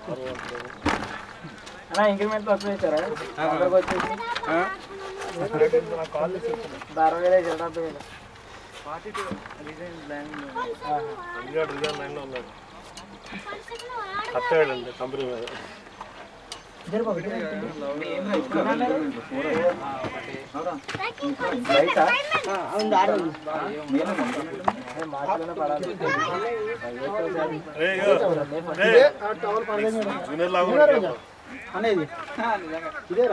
అన్నా ఇంక్రిమెంట్ వస్తుంది ఇచ్చారా అందరికి వచ్చేసి అరవై వేలు వేసారు డెబ్బై వేలు రిజార్ట్ రిజార్ట్ లైన్లో ఉన్నాడు కట్టాడండి కంపెనీ మీద బయట మార్చిలోనే పడాలి రే, ఇగో. రే, జూనియర్ లాగా ఉన్నాడు. అనేది ఇదేరా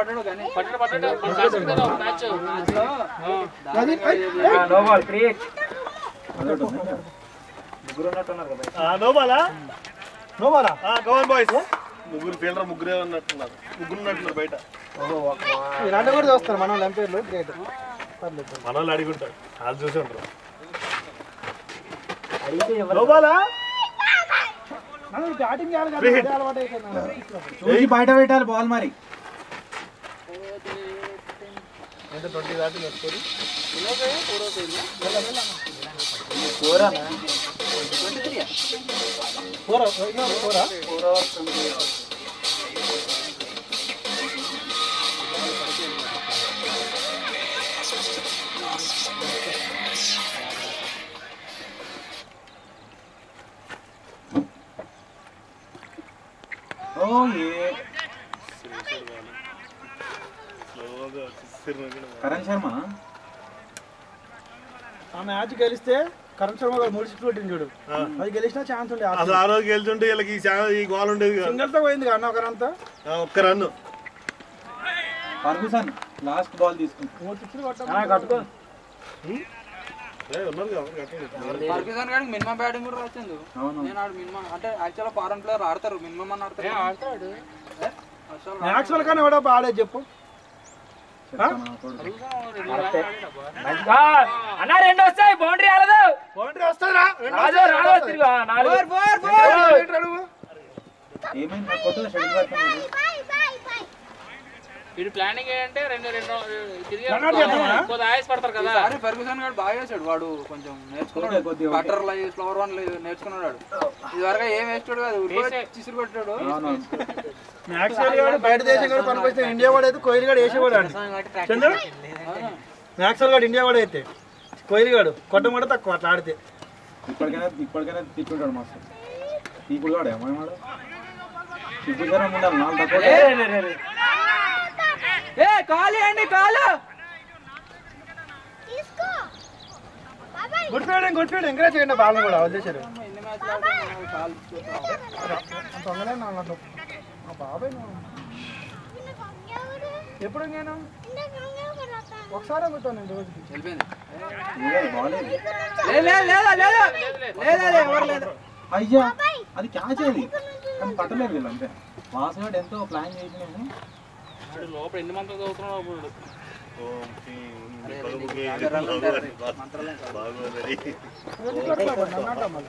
నో బాల్ క్రియేట్ ముగ్గురు ఉన్నట్టున్నారు కదా ఆ, నో బాలా నో బాలా గవన్ బాయ్స్ ముగ్గురు ఫీల్డర్ ముగ్గురే ఉన్నట్టున్నారు ముగ్గురు ఉన్నట్టున్నారు బయట ఓహో ఒక రెండు కూడా చూస్తారు మనం ఎంపీర్లు గ్రేట్ పర్లేదు మన వాళ్ళు అడిగుంటారు వాళ్ళు చూసి ఉంటారు అడిగితే ఎవరు నో బాలా మనం బ్యాటింగ్ చేయాలి కదా అదే అలవాటు అయిపోయింది చూసి బయట పెట్టాలి బాల్ మరి ఎంత ట్వంటీ దాటి వస్తుంది కోరానా ఫోరా ఫోరా ఓ ఏ స్లోగా వచ్చేసి కరణ్ శర్మ ఆ మ్యాచ్ గెలిస్తే కరణ్ శర్మ గారు మూడు సిక్స్ కొట్టింది చూడు అది గెలిచినా ఛాన్స్ ఉండే అసలు ఆ రోజు గెలుచుంటే వీళ్ళకి ఈ చా- ఈ గోల్ ఉండేది కాదు. సింగల్ తో పోయింది అన్న ఒకరంతా ఆ, ఒక్క రన్ను ఫర్గుసన్ లాస్ట్ బాల్ తీసుకుంది మూడు సిక్స్ అన్నా కట్టుకో ఏ, ఉన్నారు కదా కట్టండి. పాకిస్తాన్ గారికి మినిమం బ్యాటింగ్ కూడా వచ్చింది అవును నేను ఆడు మినిమం అంటే యాక్చువల్ ఫారెన్ ప్లేయర్ ఆడతారు మినిమం అని ఆడతారు ఆడతాడు మ్యాచ్ వాళ్ళకన్నా ఎవడో ఆడేది చెప్పు మంచిగా అన్నా రెండు వస్తాయి బౌండరీ ఆలదు బౌండరీ వస్తుందిరా రాదు రాదు తిరుగు ఆ, నాలుగు ఏమైంది కొట్టు షెడ్యూల్ కట్టుకున్నాడు వీడు ప్లానింగ్ ఏంటంటే రెండు రెండు తిరిగి రన్అట్ చేద్దామా? కొద్ది ఆయాస పడతారు కదా ఈసారి ఫెర్గుసన్ గారు బాగా చేశాడు వాడు కొంచెం నేర్చుకున్నాడు కొద్దిగా, కొద్దిగా. బటర్ ఫ్లవర్ వన్ నేర్చుకున్నాడు వాడు ఇది వరకు ఏం వేస్తాడు కాదు చిసురు కొట్టాడు మ్యాచ్ వాడు బయట దేశం కూడా పనికొస్తే ఇండియా వాడు అయితే కోహ్లీ గారు వేసేవాడు అండి చంద్ర మ్యాక్స్ గాడు ఇండియా వాడు అయితే కోహ్లీ గాడు కొట్టం కూడా తక్కువ అట్లా ఆడితే ఇప్పటికైనా ఇప్పటికైనా తిప్పుంటాడు మస్తు ఇప్పుడు కూడా ఏమన్నాడు తిప్పు జ్వరం ఉండాలి నాలుగు తక్కువ ఏ కాలు అండి కాలు good fielding good fielding encourage చేయండి బాల్ కూడా వదిలేశారు ఎన్ని మ్యాచ్లు ఆడుతున్నావు కాలు తొందరలే నా నాకు మా బాబాయ్ నా- ఎప్పుడు నేను ఒకసారి అమ్ముతాను నేను రోజుకి వెళ్ళిపోయింది బాల్ లే, లే, లేదా లేదా లేదా లే, ఎవరు లేదు అయ్యా అది క్యాచ్ అది కానీ పట్టలేదు వీళ్ళు అంతే వాసగాడు ఎంతో ప్లాన్ చేసినాము వీడు లోపల ఎన్ని మంత్రాలు చదువుతున్నాడు అప్పుడు ఓం శ్రీ అరే, భగవతి నీకు ఆధారాలు ఉంటాయి రే. భగవతి మంత్రాలు కాదు. భగవతి నన్ను అంటాం మళ్ళీ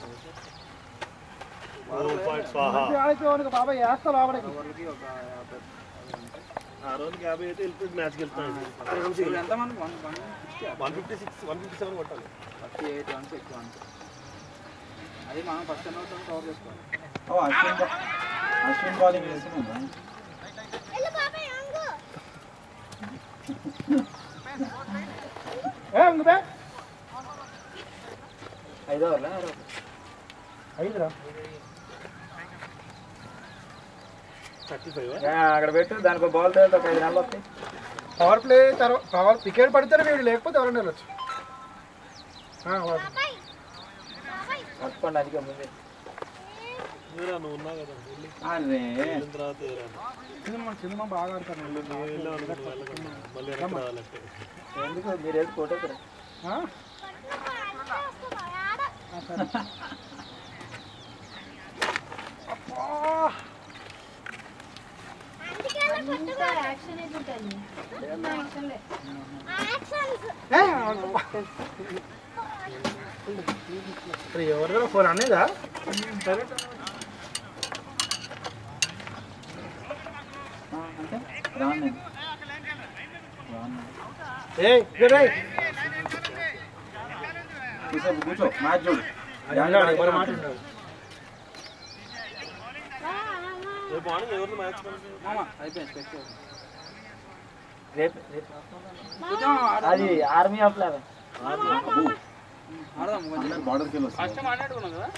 ఓం ఫాట్ స్వాహ ఆడితే బాబాయ్ వేస్తా లోపలికి ఎవరికి ఒక యాభై. ఆ రోజుకి యాభై అయితే వెళ్ళిపోయి మ్యాచ్కి వెళ్తాడు ఇప్పుడు ఎంతమంది one one sixty one fifty six one fifty seven కొట్టాలి థర్టీ ఎయిట్ వన్స్ ఎక్కువ వన్స్ అది మనం ఫస్ట్ టెన్ అవుతుంది కవర్ చేసుకోవాలి ఓ అశ్విన్ బా- అశ్విన్ బౌలింగ్ చేస్తున్నాడా ఏ ఇంకే ఐదో ఓవర్లా ఆరో ఓవర్లా? ఐదురా థర్టీ ఫైవ్ ఆ, అక్కడ పెట్టు దానికి బాల్ తేలితే ఒక ఐదు నెలలు వస్తాయి పవర్ ప్లే తర్వాత పవర్ వికెట్ పడితేనే వీడు లేకపోతే ఎవరైనా వెళ్ళొచ్చు ఆ, వాడు. పట్టుకోండి అందుకే ముందే మీరా నువ్వు ఉన్నావు కదా వెళ్ళి అరే వెళ్ళిన తర్వాత ఏరా. సినిమా సినిమా బాగా ఆడతాను నువ్వు వెళ్ళావు అనుకో, వెళ్ళకుండా. మళ్ళీ వెనక్కి రావాలంటే ఎందుకు మీరు వెళ్ళి ఫోటో ఇక్కడ ఆ? ఏ, అరే ఎవరిదో ఫోన్ అనేదా సరే ఆ, అంటే రాను నేను రాను. ఏ ఇక్కడ రేయ్. కూర్చో కూర్చో మ్యాచ్ చూడు అది అన్నాడు, ఎవరు మాట్లాడినాడు? రేపు మార్నింగ్ ఎవరిని మ్యాచ్ మామ అయిపోయింది స్పెక్ట్ రేపు రేపు కొంచెం ఆడ- అది ఆర్మీ ఆఫ్ లెవెన్ ఆడదాం కొంచెం బార్డర్కి వెళ్ళి ఫస్ట్ మాట్లాడుకున్నాం కదా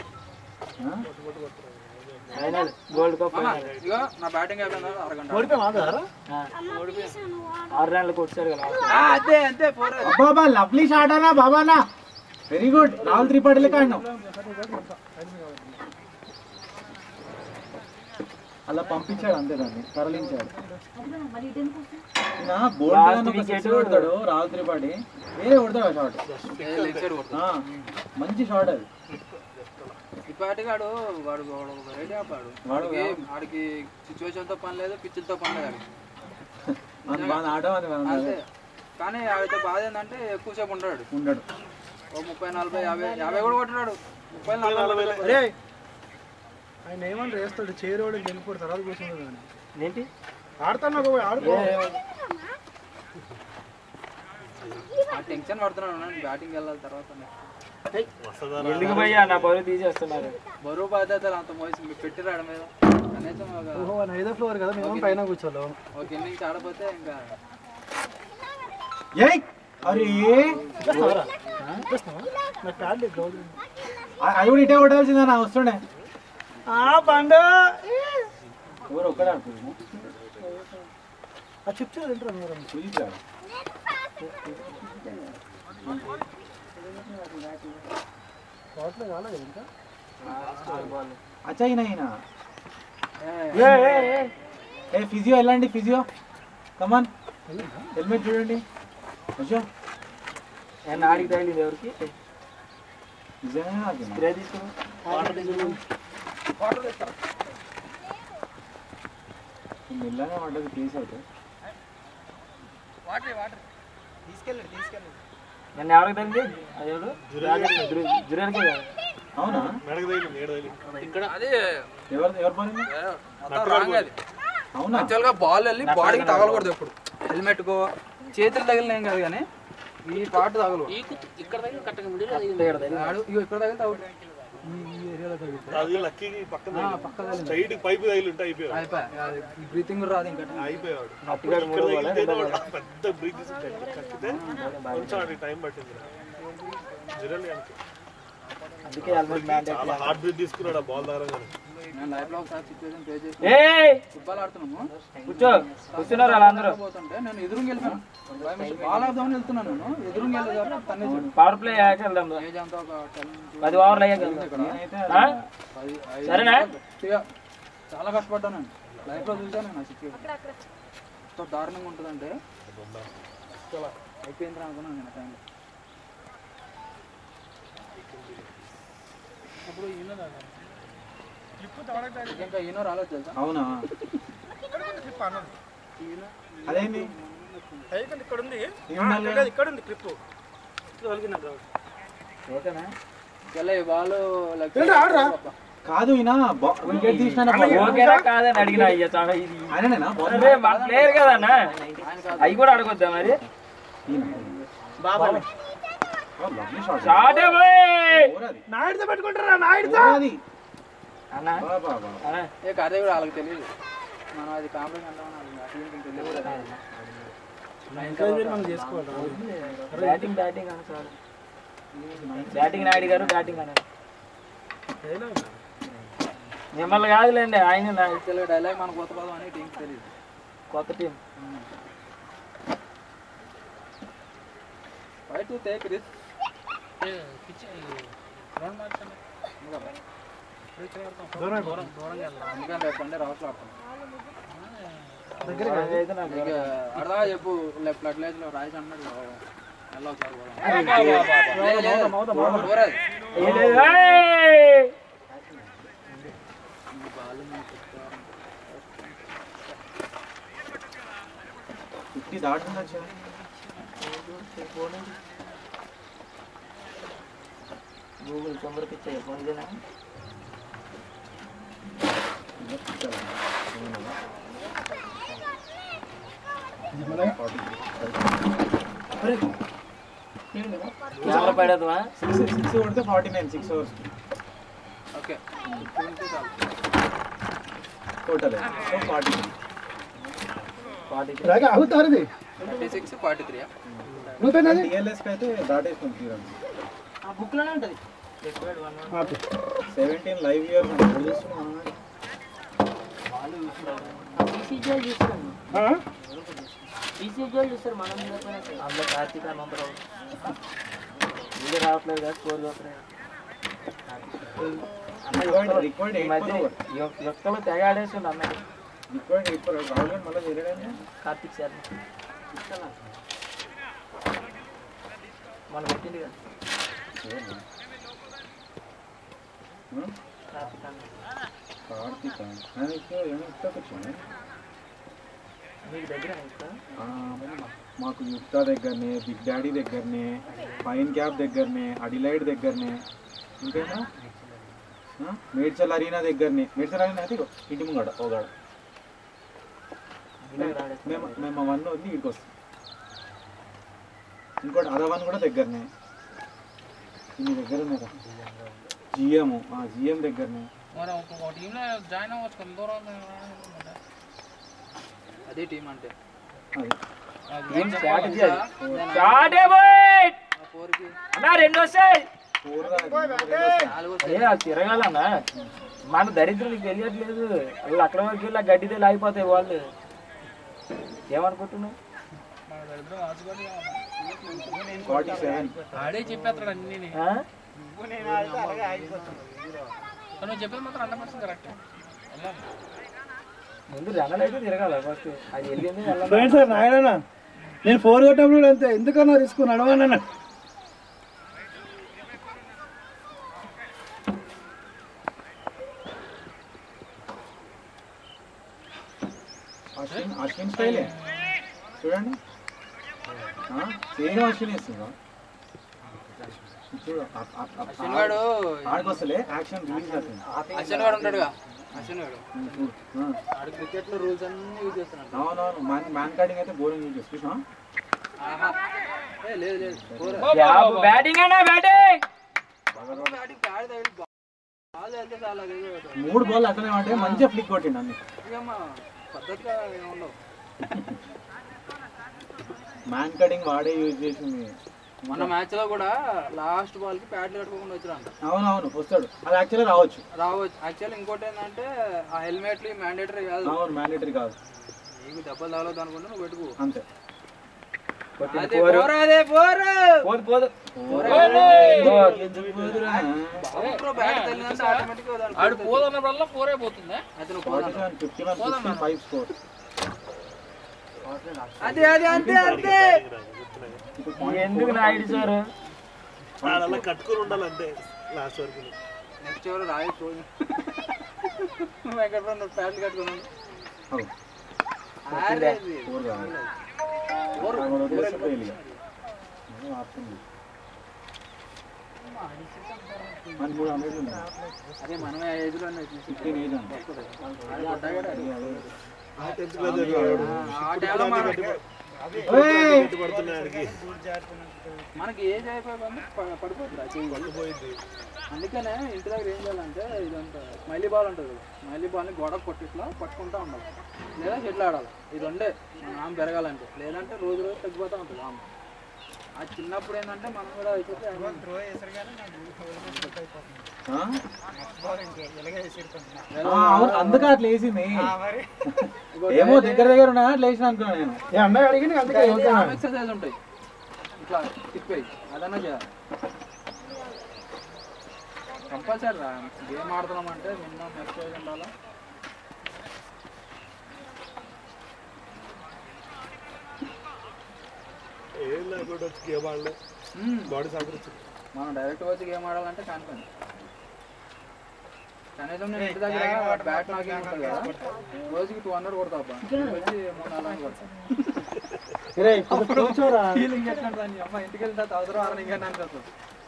ఫైనల్ గోల్డ్ కప్ మామ ఇగో నా బ్యాటింగ్ అయిపోయింది అరగంట ఓడిపోయి మాట్లాడారా ఆరు రన్లకు వచ్చారు కదా ఆ, అంతే అంతే ఫోర్ అబ్బా లవ్లీ షాట్ అన్నా బాబానా వెరీ గుడ్ రాహుల్ త్రిపాఠి లెక్క ఆడినావు అలా పంపించాడు అంతే దాన్ని తరలించాడు ఈయన బోల్డ్ Last గాని ఒక wicket. six కొడతాడు రాహుల్ త్రిపాఠి వేరే కొడతాడు షాట్ లెగ్ సైడ్ కొడుతుంది మంచి షాట్ అది ఈ పాటిగాడు వాడు వాడు ఒక వెరైటీ ఆపాడు వాడు వాడికి వాడికి సిచ్యువేషన్ తో పని లేదు పిచ్చిలతో పని లేదు వాడికి. అంత బాగా ఆట అది మనం అంతే కానీ ఆడితో బాధ ఏంటంటే ఎక్కువసేపు ఉంటాడు ఉండడు ఓ ముప్పై నలభై యాభై యాభై కూడా కొట్టినాడు ముప్పై నలభై అరే ఆయన ఏమని వేస్తాడు చేరోడు గెలిపోడు తర్వాత కూర్చున్నాడు కానీ ఏంటి ఆడతాను ఒక ఆడుకో ఆ టెన్షన్ పడుతున్నాడు బ్యాటింగ్ వెళ్ళాలి తర్వాత ఎందుకు పోయా నా పరువు తీసేస్తున్నారు బరువు బాధ్యతలు అంత మోసి పెట్టి రావడం మీద కనీసం ఒక ఓహో ఆయన ఐదో ఫ్లోర్ కదా మేము పైన కూర్చోలేము ఒక ఇన్నింగ్స్ ఆడపోతే ఇంకా ఏయ్ అరే నాకు ప్యాడ్ లేదు గ్రౌండ్ అ- అది కూడా ఇటే కొట్టాల్సిందే నా వస్తుండే ఆ బండు ఎవరు ఒక్కడే ఆడుతుంది ఆ చిప్స్ తింటారా మీరు చూపించాడు వాటర్ కాలేదు ఇంకా అచ్చా ఈయన ఈయన ఏ, ఏ ఫిజియో వెళ్ళండి ఫిజియో కమాన్ హెల్మెట్ చూడండి వచ్చా నేను ఆడికి తగిలింది ఎవరికి నిజంగానే నాకు స్ప్రే తీసుకుని మెల్లగా పడ్డది కేసు అయితే నన్ను ఎవరికి తగిలింది అది ఎవరు జురేల్కే కదా అవునా మెడకు తగిలింది ఏడు తగిలింది అది ఎవరు ఎవరు పడింది మొత్తం రాంగ్ అది అవునా యాక్చువల్గా బాల్ వెళ్ళి బాడీకి తగలకూడదు ఎప్పుడు హెల్మెట్ కో చేతులు తగిలిన ఏం కాదు కానీ ఈ పార్ట్ తగలు ఈ కుత్తు ఇక్కడ దగ్గర కట్టక మిడిల్ అది ఆడు ఇగో ఇక్కడ తగిలితే అవుట్ అది లక్కీకి పక్కన స్ట్రైట్ పైపు తగిలి ఉంటే అయిపోయాడు అయిపోయి బ్రీతింగ్ రాదు ఇంకా అయిపోయాడు మట్టిగాడు ఇక్కడ మూడు బాల్ తగిలితేనే వాడు పెద్ద బ్రేక్ కక్కితే కొంచెం అది టైం పట్టింది జిరల్ అందుకే హెల్మెట్ మ్యాన్ చాలా హార్డ్ బ్రీత్ తీసుకున్నాడు ఆ బాల్ దగ్గర నేను లైఫ్ లో ఒకసారి సిచ్యువేషన్ ఫేస్ చేసి ఏ ఫుట్బాల్ ఆడుతున్నాము కూర్చో కూర్చున్నారు వాళ్ళందరూ పోతుంటే నేను ఎదురుంగి వెళ్ళాను బాల్ ఆడదామని వెళ్తున్నాను నేను ఎదురుంగి వెళ్ళేదారు తన్నే పవర్ ప్లే అయ్యాక వెళ్దాం రా. ఏజ్ అంతా ఒక టెన్ పది ఓవర్లు అయ్యాక వెళ్దాం నేనైతే ఆ? పది ఐదు సరేనా? ఇక చాలా కష్టపడ్డాను నేను లైఫ్ లో చూసాను నేను సిచ్యువేషన్ ఎంత దారుణంగా ఉంటుందంటే చాలా అయిపోయింది అనుకున్నాను నేను టైంలో ఇంకా ఈనో రాలేదు తెలుసా అవునా అదేంటి పైకి ఇక్కడ ఉంది ఇది ఉండాలి కదా? లేదు, ఇక్కడ ఉంది క్లిప్ తొలగిన గ్రౌండ్ ఓకేనా ఇలా బాల్ లెగ్ ఆడరా? కాదు ఈయన వికెట్ తీసిన ఓకేనా కాదని అడిగినా అయ్యా చాలా ఇది ఆయననేనా bowler? అరే మన ప్లేయర్ కదన్నా అవి కూడా అడగొద్దా మరి ఈయన. బాబా Oh, lovely shot. షాటే పోయ్ Bowler అది. నాయుడుతో పెట్టుకుంటారా నాయుడుతో Bowler అది. అన్న బా, బా, బా. అన్న ఏ కదే కూడా వాళ్ళకి తెలియదు మనం అది కాంప్లైంట్ అంటామని వాళ్ళకి అసలు ఇంకేం తెలియదు ఎంకరేజ్మెంట్ మనం చేసుకోవాలి బ్యాటింగ్ బ్యాటింగ్ అన్న sir batting Naidu garu batting అన్నారు మిమ్మల్ని కాదులేండి ఆయన నా- యాక్చువల్గా డైలాగ్ మన కొత్త పదం అని టీంకి తెలియదు కొత్త team why to take risk పిచ్చి గ్రౌండ్ మ్యాచ్ అంటే అందుకని రేపు సండే రావులు ఆడతాం అయితే నాకు ఇక అర్థమా చెప్పు లెఫ్ట్ అట్లేజ్ లో రాయిస్ అన్నాడు ఎలా ఒకసారి పోదాం. ఏ లేదు. ఏయ్! ఫిఫ్టీ దాటుతుండొచ్చు గూగుల్ తొందర పిచ్చయ్య ఫోన్ ఇదేనా కెమెరా పడేద్దామా సిక్స్ సిక్స్ కొడితే forty nine six hours okay ఉంటే చాలు టోటల్ సో ఫార్టీ రాగా అవుతారు ఇది థర్టీ సిక్స్ ఫార్టీ త్రీ నువ్వు టీఎల్ఎస్కి అయితే దాటేస్తుంది తీరండి ఆ బుక్ లోనే ఉంటది సెవెంటీన్ లైవ్ ఇయర్స్ ఎప్పుడు చూస్తున్నాం బీసీజీఎల్ చూస్తారు బీసీజీఎల్ చూస్తారు మనం అందులో కార్తీక అనంతరావు వీళ్ళు రావట్లేదు కదా స్కోర్ చూస్తున్నాయి రిక్వైర్డ్ ఈ ఎయిట్ మధ్య పర్ ఈ యొక్క- ఈ ఒక్కలో తెగ ఆడేస్తుంది అన్నది రిక్వైర్డ్ ఎయిట్ పర్ రాహుల్ గారు మళ్ళీ చేయలేదండి కార్తీక్ శర్మ మనం పెట్టింది కదా కార్తీక్ అన్న కార్తీక నేను ఇక్కడ ఏమో ఇక్కడికి వచ్చాను మీకు దగ్గర ఇంకా ఆ, మాకు యుక్తా దగ్గరనే బిగ్ డాడీ దగ్గరనే పైన్ క్యాప్ దగ్గరనే అడిలైడ్ దగ్గరనే ఇంకేనా ఆ, మేడ్చల్ అరీనా దగ్గరనే మేడ్చల్ అరీనా అయితే ఇగో ఇంటి ముంగడ ఓగాడ మేము మేము అవన్నీ వదిలి ఇక్కడికి వస్తాం ఇంకోటి అదవన్ కూడా దగ్గరనే ఇన్ని దగ్గర ఉన్నాయి కదా జిఎం జిఎం దగ్గరనే మరి ఒక టీంలో జాయిన్ అవ్వచ్చు కొంత దూరం ఉంది. అదే టీం అంటే అది ఏం స్ట్రాటజీ అది స్టార్ట్ బాయ్ ఆ ఫోర్కి అన్నా రెండు వస్తాయి ఫోర్ నాలుగు అదే అది తిరగాలన్నా మన దరిద్రం నీకు తెలియట్లేదు వాళ్ళు అక్కడ వరకు వెళ్ళి ఆ గడ్డితే లాగిపోతాయి వాళ్ళు ఏమనుకుంటున్నావు మన దరిద్రం ఆశపడి ఫార్టీ సెవెన్ ఆడే చెప్పేస్తాడు అన్ని ఆ? నువ్వు చెప్పేది మాత్రం హండ్రెడ్ పర్సెంట్ కరెక్ట్ వెళ్ళాలి ముందు జనాలు అయితే తిరగాల ఫస్ట్ అది వెళ్ళింది వెళ్ళాలి ఫ్రెండ్స్ సార్ నాయన నేను ఫోర్ కొట్టినప్పుడు కూడా అంతే ఎందుకన్నా రిస్క్ నడవనన్నా అశ్విన్ అశ్విన్ స్టైలే చూడండి సేమ్ అశ్విన్ వేస్తుందా చూడు అశ్విన్ గాడు ఆడికి వస్తలే యాక్షన్ రిలీజ్ అవుతుంది అశ్విన్ గాడు ఉంటాడుగా అశ్విన్ గాడు చూడు. ఆ. ఆడు క్రికెట్ లో రూల్స్ అన్ని యూజ్ చేస్తున్నాడు అవునవును మ్యాన్ మ్యాన్ కార్డింగ్ అయితే బోరింగ్ యూజ్ చేసి చూసినా ఆహా. ఏ లేదు లేదు ఫోర్ బ్యాటింగ్ అన్నా బ్యాటింగ్ బ్యాటింగ్ ప్యాడ్ తగిలి బాల్ వెళ్తే చాలా అదేదో మూడు బాల్ అట్లనే అంటే మంచిగా ఫ్లిక్ కొట్టిండు అన్ని ఇకమ్మా పద్ధతిగా ఏముండవు మ్యాన్ కటింగ్ వాడే యూజ్ చేసింది మొన్న మ్యాచ్ లో కూడా లాస్ట్ బాల్ కి ప్యాడ్లు కట్టుకోకుండా వచ్చారంట అవునవును వస్తాడు అది యాక్చువల్గా రావచ్చు రావచ్చు యాక్చువల్ ఇంకోటి ఏంటంటే ఆ హెల్మెట్లు మ్యాండేటరీ కాదు అవును మ్యాండేటరీ కాదు నీకు దెబ్బలు తగలదు అనుకుంటే నువ్వు పెట్టుకో అంతే అదే పోరు అదే పోరు పోదు పోదు ఎందుకు పోదురా? బ్యాట్ తగిలిందంటే ఆటోమేటిక్ ఆడు పోదన్నప్పుడల్లా ఫోరే పోతుందా అతను 47, 51, 65 స్కోర్ అదే అదే అంతే అంతే ఎందుకు నాయుడు సార్ అలా కట్టుకుని ఉండాలి అంతే లాస్ట్ వరకు నెక్స్ట్ ఎవరు రాయి పోయి వెంకటరావు నువ్వు ప్యాంట్లు కట్టుకున్నాను అవును అరే ఇది. ఫోర్ కావాలి మనం వదిలేస్తే fail ఇక. ఏదో ఆపుతుంది. మన మూడు హండ్రెడ్ ఉంది అదే మనమే ఏజ్ లో ఉన్నాయి చూసి ఫిఫ్టీన్ ఏజ్ అండి అది కొట్టగాడు అది. టెన్త్ క్లాస్ చదివాడు ఆ టైంలో మనం గట్టి పడుతున్నాయి ఆడికి మనకి ఏజ్ అయిపోయింది పడిపోతుంది ఆ చెయ్యి పోయింది అందుకనే ఇంటి దగ్గర ఏం చేయాలంటే ఇదంతా స్మైలీ బాల్ ఉంటుంది కదా స్మైలీ బాల్ని గోడ కొట్టి ఇట్లా పట్టుకుంటా ఉండాలి లేదా షెట్లు ఆడాలి ఇది రెండే మన ఆమె పెరగాలంటే లేదంటే రోజు రోజు తగ్గిపోతూ ఉంటుంది ఆమె అది చిన్నప్పుడు ఏంటంటే మనం కూడా అయిపోతే ఆ? ఆ, అవును అందుకే అట్లా వేసింది ఏమో దగ్గర దగ్గర ఉన్నా అట్లా వేసిన అనుకున్నాను నేను ఏ అన్నయ్య అడిగింది అందుకే వెళ్తున్నా. ఎక్సర్సైజ్ ఉంటాయి ఇట్లా తిప్పేయి అదన్నా చేయాలి కంపల్సరీ రా గేమ్ ఆడుతున్నాం అంటే మినిమం ఎక్సర్సైజ్ ఉండాలా ఏం లేకుండా వచ్చి గేమ్ ఆడలే బాడీ సహకరించింది మనం డైరెక్ట్ వచ్చి గేమ్ ఆడాలంటే కానిపని కనీసం నేను ఇంటి దగ్గర బ్యాట్ నాకింగ్ ఉంటుంది కదా రోజుకి టూ హండ్రెడ్ కొడతా అబ్బా. వచ్చి మూడు నాలుగు వందలు కొడతా ఇరే, ఇప్పుడు కూర్చోరా ఫీలింగ్ ఎట్లా ఉంటుంది అమ్మ ఇంటికి వెళ్ళిన తర్వాత అవసరం ఆరని ఇంకా అనిపిస్తుంది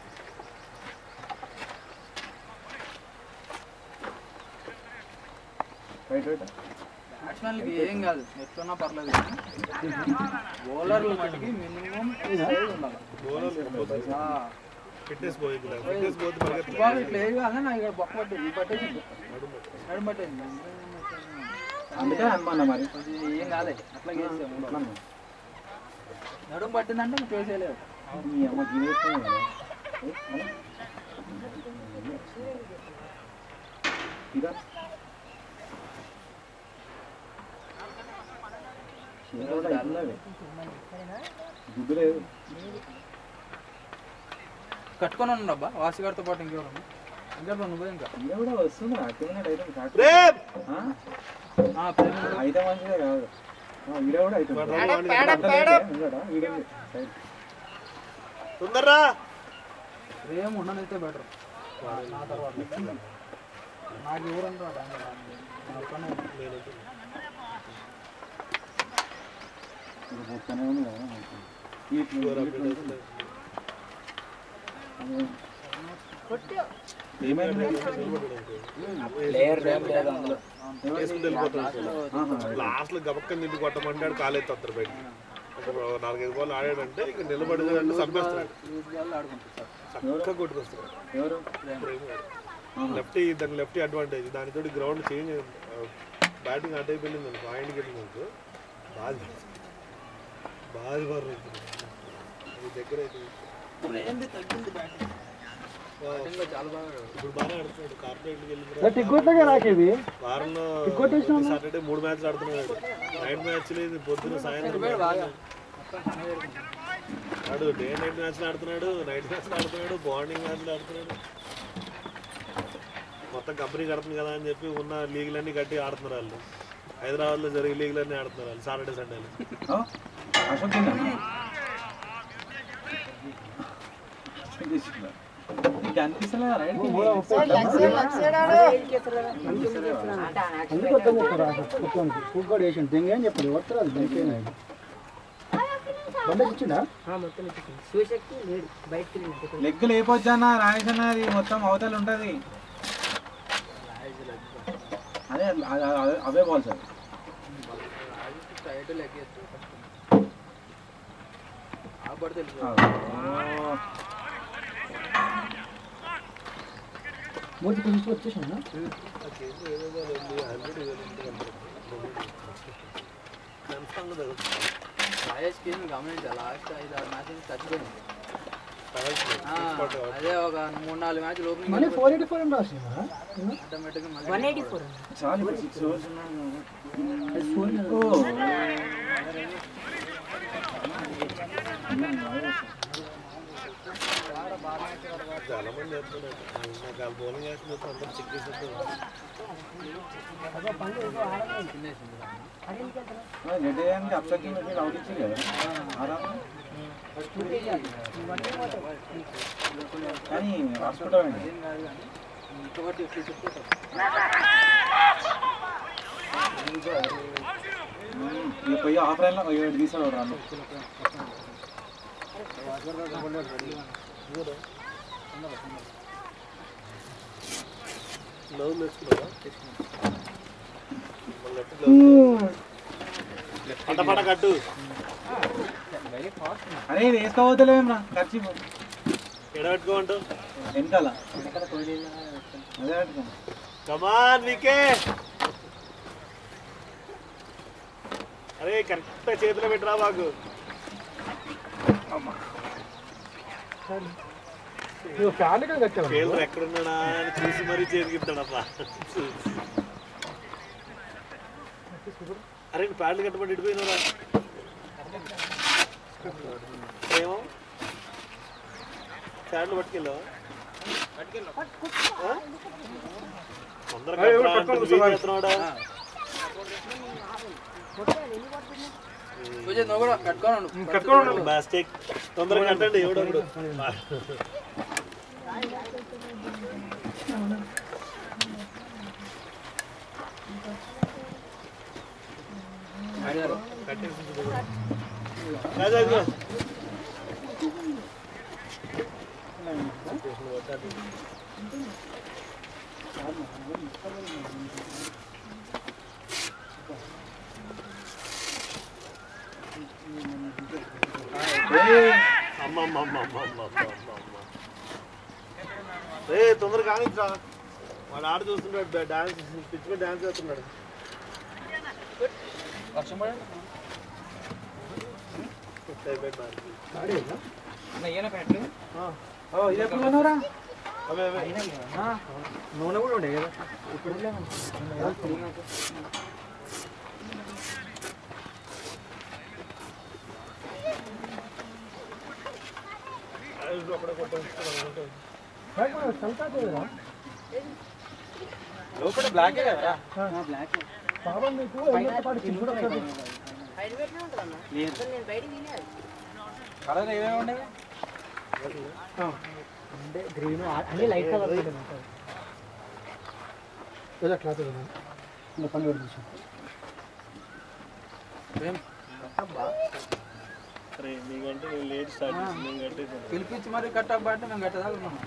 రైట్ రైట్ బ్యాట్స్మెన్లకి ఏం కాదు ఎట్లున్నా పర్లేదు బౌలర్లు మటుకి మినిమం ఉండాలి ఆ, ఫిట్నెస్ పోయింది ఫిట్నెస్ పోతే పరిగెత్తులు బాగా ఇట్లా ఏది కాదు నాకు ఇక్కడ బొక్క పట్టింది ఇది పట్టేసి నడుము పట్టేసింది అందుకే అనుమన్నా మరి కొంచెం ఏం కాలేదు అట్లా చేసాము నడుము పట్టిందంటే నువ్వు చేసేయలేవు మీ అమ్మ గిరేస్తుంది కదా ఏ, అలా? ఇదా చేతులు ఇట్లున్నవి. గుడ్డు లేదు కట్టుకొని ఉండు అబ్బా వాసిగారితో పాటు ఇంకెవరు ఇంకా నువ్వు ఇంకా ఈడ కూడా వస్తుంది అక్టివేట్ ఐటమ్ కాదు రేప్ ఆ? ఆ, ప్రేమ అయితే మంచిదే కాదు ఆ, ఈడ కూడా ఐటమ్ ఉండడా ఈడ సైడ్ తొందరరా ప్రేమ ఉండనైతే బెటర్ నా తర్వాత నాకు ఎవరంటారు నా పని ఇది పోతానే ఉంది కదా మనకి. ఈ ఇట్లా- ఏమైంది లేయర్ రేపు లేదు అందులో వేసుకుని వెళ్ళిపోతాడు ఆహా, లాస్ట్ లో గబక్కని నిండి కొట్టమంటాడు కాలేదు తత్తరు బయట ఒక నాలుగైదు బాల్ ఆడాడంటే ఇక నిలబడిందంటే చంపేస్తాడు యూత్ వాళ్ళు ఆడుకుంటారు చక్కగా కొట్టుకొస్తాడు ఎవరు లెఫ్ట్ దాని లెఫ్ట్ అడ్వాంటేజ్ దానితో గ్రౌండ్ చేంజ్ బ్యాటింగ్ అడ్డ అయిపోయింది అనుకో ఆయనకి వెళ్ళింది అనుకో బాధ బాధ బాగా అది దగ్గర అయితే ఇంకా చాలా బాగా ఇప్పుడు బాగా ఆడుతున్నాడు కార్పొరేట్కి వెళ్ళిన సార్ టిక్కొట్లకే నాకేవి వారంలో సాటర్డే మూడు మ్యాచ్లు ఆడుతున్నాడు నైట్ మ్యాచ్ లేదు పొద్దున సాయంత్రం బాగా ఆడు డే నైట్ మ్యాచ్లు ఆడుతున్నాడు నైట్ మ్యాచ్లు ఆడుతున్నాడు మార్నింగ్ మ్యాచ్లు ఆడుతున్నాడు మొత్తం కంపెనీ కడుతుంది కదా అని చెప్పి ఉన్న లీగులన్నీ కట్టి ఆడుతున్నారు వాళ్ళు హైదరాబాద్లో జరిగే లీగులన్నీ ఆడుతున్నారు వాళ్ళు సాటర్డే సండేలు ఆ? అశోక్ తిన్నా? అశోక్ తీసుకున్నా. నీకు అనిపిస్తలేదా రైడ్ కి? అందుకు వద్దాం చెప్తారా కుక్కనికి కుక్కడు వేసిండు దెంగ అని చెప్పాడు వస్తారు అది దెంగ బండ ఇచ్చిండా లెగ్ లేపొచ్చన్నా రాయేష్ అన్న అది మొత్తం అవతల ఉంటది అదే అ- అ- అ- అవే బాల్స్ అవి టైటిల్ ఎక్కేచ్చు ఆ పడితే ఆ. మూడు తీసుకు వచ్చేసిండు రాయేష్కి గమనించా లాస్ట్ ఐదు ఆరు మ్యాచెస్ చచ్చిపోయింది ఆ, అదే ఒక మూడు నాలుగు మ్యాచ్లు మళ్ళీ ఓపెనింగ్ ఫోర్ ఎయిటీ ఫోర్ అని రాసిందా ఆటోమేటిక్గా మళ్ళీ చాలు ఇప్పుడు సిక్స్ ఓవర్స్ ఉన్నాయి ఓ. చాలా మంది చేస్తున్నారు నాకు వాళ్ళు బౌలింగ్ వేస్తున్నప్పుడు అందరూ చెక్ చేసేట్టు ఆ, గడ్డేయానికి అప్సెట్ మీరు అవుట్ ఇచ్చారు కదా ఆరామ కానీ హాస్పిటల్ అండి ఏం కాదు కానీ ఇంకొకటి ఇట్లా చెప్తే ఇక పోయి ఆఫ్ లైన్లో ఏడు తీసాడు రాను గ్లౌజ్ తెచ్చుకున్నావా మళ్ళీ లెఫ్ట్ గ్లౌజ్ పట పట కట్టు అరే ఇది వేసుకోవద్దులేమరా ఖర్చు ఎడ పెట్టుకోమంటావు వెనకాల అదే పెట్టుకో కమాన్ వికే అరే కరెక్ట్ చేతిలో పెట్టరా బాగు నువ్వు ఫ్యాన్ కట్టావు పేరు ఎక్కడున్నాడా అని చూసి మరీ చేతికి ఇస్తాడప్పా అరే నీ ప్యాడ్లు కట్టబడి ఇడిపోయినరా ఏమో ప్యాడ్లు పట్టుకెళ్ళావా ఆ? తొందరగా కట్టరా అంటే నువ్వు ఏం చేస్తున్నావురా? పూజ నువ్వు కూడా కట్టుకోను బాస్టిక్ తొందరగా కట్టండి ఎవడప్పుడు రాజా ఇదిగో. అమ్మ అమ్మ అమ్మ అమ్మ అమ్మ అమ్మ అమ్మ అమ్మ రే తొందరగా కానిచ్చురా వాడు ఆడ చూస్తుంటాడు డాన్స్ పిచ్చి డాన్స్ చేస్తున్నాడు వర్షం పడే అయిపోయింది దానికి. ఓ ఇది ఎప్పుడు కొన్నావురా అవే అవే నూనె కూడా ఉండే కదా అప్పుడే కొట్టేస్తున్నాడు లోపల బ్లాకే కదా పాపం మీకు ఎన్నో పాటు చిన్న కూడా ఒకసారి కలర్ ఏమేమి ఉండేవి అంటే గ్రీన్ అన్ని లైట్ కలర్ ఏదో క్లాత్ ఇంకా పని కూడా చూసాం అరే నీకంటే నేను లేట్ స్టార్ట్ చేసి నేను కట్టేసాను పిలిపించి మరి కట్టబట్టి మేము కట్టదాకా ఉన్నాం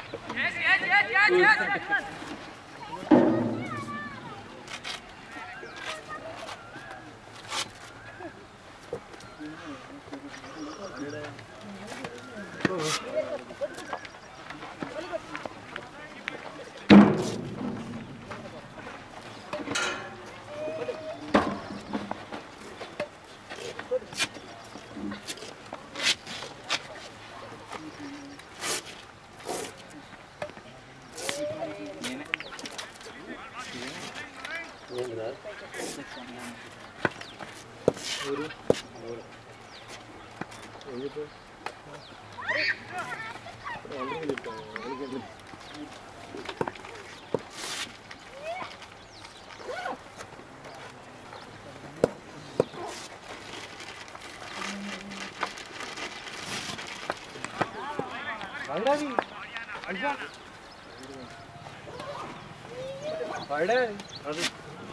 పడే అది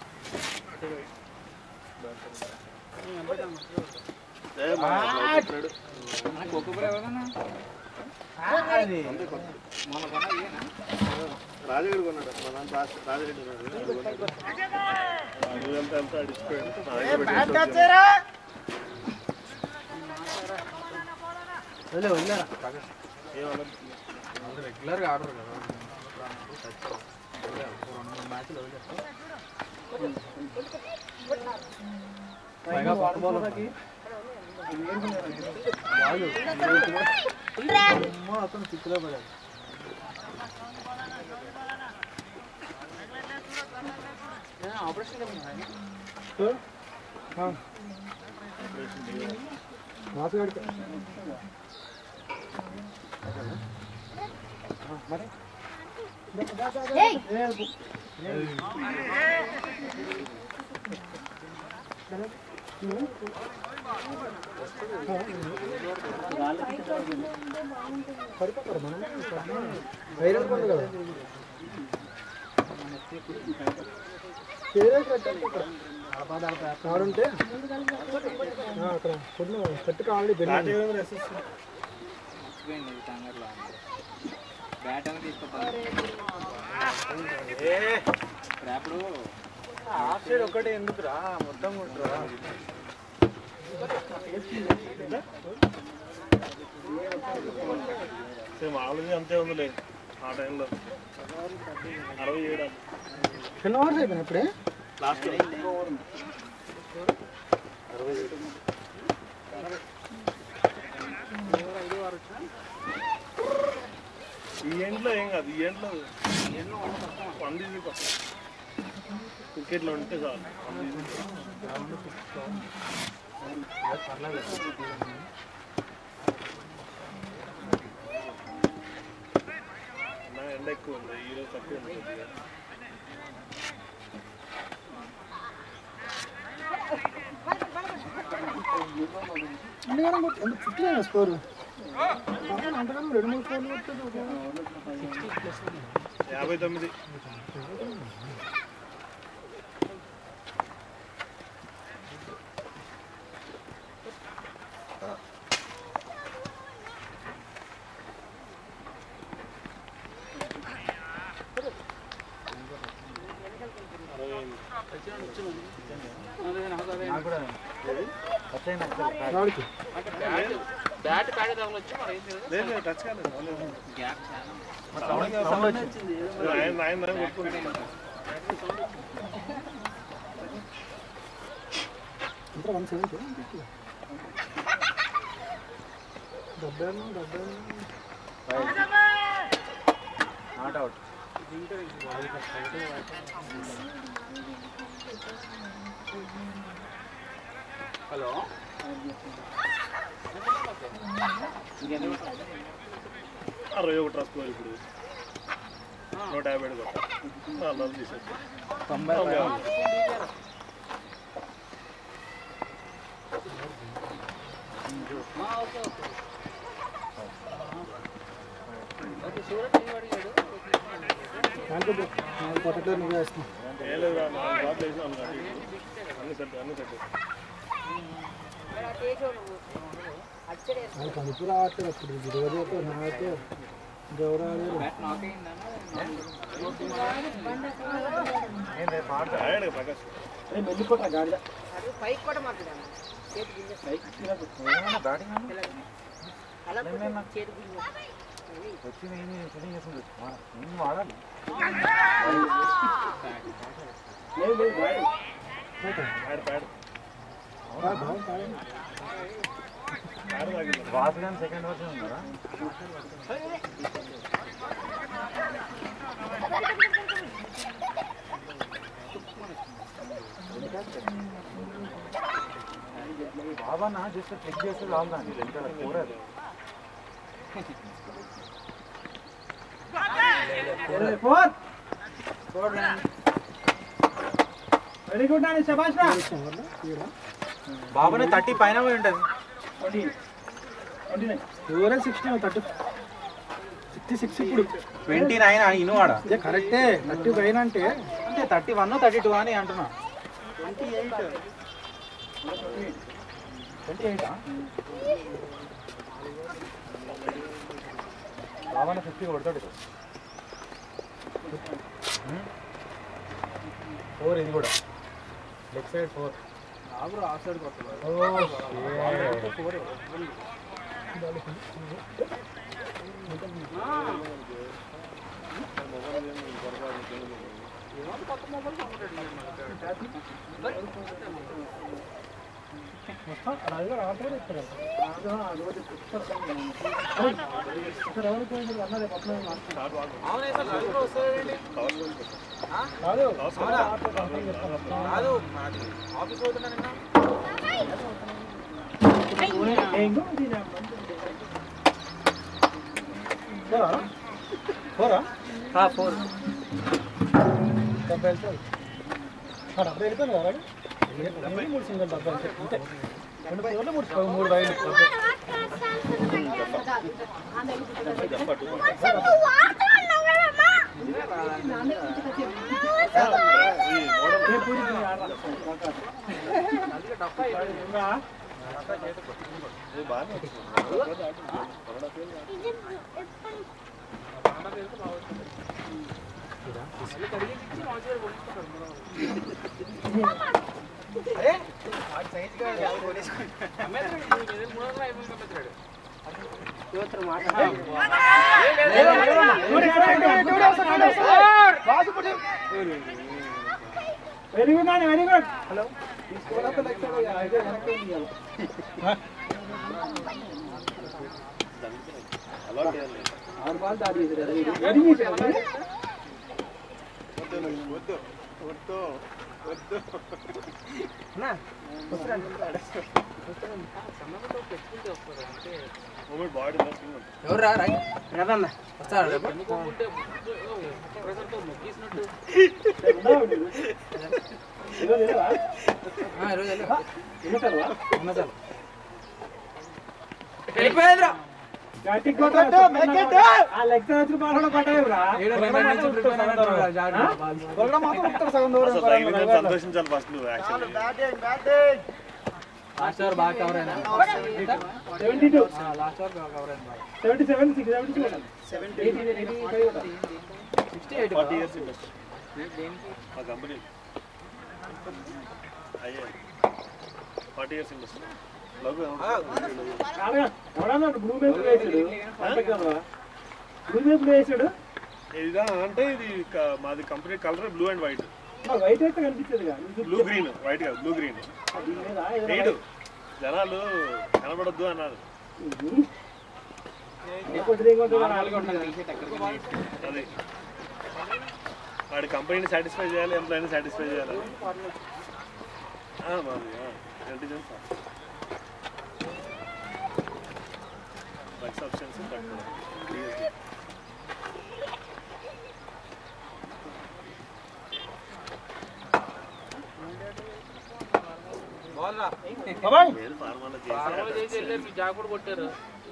మనకు ఒక్కొక్కరు ఎవరన్నా రాజగడి కొన్నాడు మా నాన్న రాజ రాజగడి కొన్నాడు రాజు వెళ్తా వెళ్తా అడిచిపోయాడు నా దగ్గర పెట్టేసి ఏమన్నా రెగ్యులర్గా ఆడరు కదా రెండు మూడు మ్యాచ్లు వదిలేస్తారు పైగా కొత్త బౌలర్కి అతను సిక్కులో పడాడు ఆపరేషన్ మాసగాడికి పడిపోతారు మనం ఐరన్ కొండ కదా సీరియస్ ఆడుంటే ఆ, అక్కడ పొద్దున చెట్టుకు ఆల్రెడీ బెన్నీ మర్చిపోయింది ఈ టంగర్లో బ్యాట్ అని తీసుకుంటాను రేపడు హాఫ్ సైడ్ ఒకటే ఎందుకురా మొత్తం కొట్టురా సేమ్ ఆల్రెడీ అంతే ఉందిలే ఆ టైంలో అరవై ఏడు టెన్ అవర్స్ అయిపోయినా ఇప్పుడే లాస్ట్ ఈ ఎండ్లో ఏం కాదు ఈ ఎండ్లో వన్ ఈజీ క్రికెట్లో ఉంటే చాలు వన్ ఈజీ నా ఎండ ఎక్కువ ఉంది ఈరోజు తక్కువ ఉంది కొద్దిగా. అంతగానం కొట్టి ఎంత ఫిఫ్టీ అయినా స్కోర్ అంతగానం రెండు మూడు స్కోర్లు కొట్టదు యాభై తొమ్మిది వాడికి బ్యాట్ ప్యాకెట్ తగలొచ్చు మరి ఏం తెలియదు లేదు లేదు, టచ్ కాలేదు గ్యాప్ చాలా ఆయన ఆయన ఆయన కొట్టుకుంటున్నాడు నాట్ అవుట్ హలో అరవై ఒకటి రాసుకోవాలి ఇప్పుడు నూట యాభై ఏడు కొట్ట నాలుగు తీసేసి తొంభై కొట్టట్లేదు నువ్వే వేస్తాం ఏం లేదు రా, నాలుగు బాట్లు వేసి నాలుగు అటు ఇటు. అన్ని సెట్ అన్ని సెట్ వాళ్ళు కలుపు రావట్లేదు అప్పుడు ఇరవై నాకే గౌరవాలు ఆయన ప్రకాష్ మెల్లిపోతా గాడిద వచ్చి నేను సెట్టింగ్ చేస్తుంది నేను వాడాలి లేదు లేదు గాడి ప్యాడ్ ప్యాడ్ ప్యాడ్ తాగింది వాసన సెకండ్ వర్షన్ ఉన్నారా బాబా నా జస్ట్ చెక్ చేస్తే రావాలి వెనకాల కూరదు ఫోర్ వెరీ గుడ్ నాని శబాష్ రా బాబానే థర్టీ పైన పోయి ఉంటుంది ట్వంటీ ట్వంటీ నైన్ ఎవరే సిక్స్టీ థర్టీ సిక్స్టీ సిక్స్ ఇప్పుడు ట్వంటీ నైన్ ఇనువాడ అదే కరెక్టే థర్టీ పైన అంటే అంటే థర్టీ వన్ థర్టీ టూ అని అంటున్నా ట్వంటీ ఎయిట్ ట్వంటీ ఎయిట్ బాబానే ఫిఫ్టీ కొడతాడు ఫోర్ ఇది కూడా లెగ్ సైడ్ ఫోర్ ఆగురు ఆ సైడ్ కొట్టలేదు ఆఫీస్ పోతున్నా నిన్న ఫోరా ఫోర్ డెబ్బై వెళ్తాయి డెబ్బై వెళ్తాను కదా ఎన్ని మూడు సింగల్ డెబ్బై వెళ్తాయి అంతే రెండు బైలు మూడు మూడు బైలు డెబ్బై very good Nani very good hello ఆరు బాల్ దాటి వెరీ గుడ్ వద్దు వద్దు వద్దు మూమెంట్ బాడీ నచ్చింది ఎవరు రా రాయ్ కదన్న వస్తారా రేపు ఆ, ఈరోజు వెళ్ళు. ఉన్న చాలు. వెళ్ళిపోయేదిరా ఆ లెక్క వచ్చి బాగా పడ్డాయిరా ఏడో నిన్న నుంచి ప్రిపేర్ అయినట్టు రా, జాగ్రత్త. కొరడం మాత్రం ఒక్కటి సగం దూరం అసలు తగిలిందని సంతోషించాలి ఫస్ట్ నువ్వు యాక్చువల్లీ లాస్ట్ ఓవర్ బాగా కవర్ అయినా సెవెంటీ టూ లాస్ట్ ఓవర్ బాగా కవర్ అయినా బాగా. Seventy seven six seventy sixty eight forty years industry ఆ కంపెనీ అయ్యే ఫార్టీ ఇయర్స్ ఇండస్ట్రీ లఘు ఎవడన్నా బ్లూ పేపర్ వేసాడు బ్లూ పేపర్ వేసాడు ఇదా అంటే ఇది క- మాది company colour blue and white white అయితే కనిపించదు బ్లూ గ్రీన్ వైట్ కాదు బ్లూ గ్రీన్ ఎయిట్ జనాలు కనబడొద్దు అన్నారు అది వాడి కంపెనీని సాటిస్ఫై చేయాలి ఎంప్లాయీని సాటిస్ఫై చేయాలి ఆ, మాది ఇంటెలిజెన్స్ డ్రగ్ సబ్స్టెన్స్ బాబాయ్ మేల్ ఫార్మాలో ఫార్మల్ చేసి చేసి వెళ్ళారు మీ జాబ్ కూడా కొట్టారు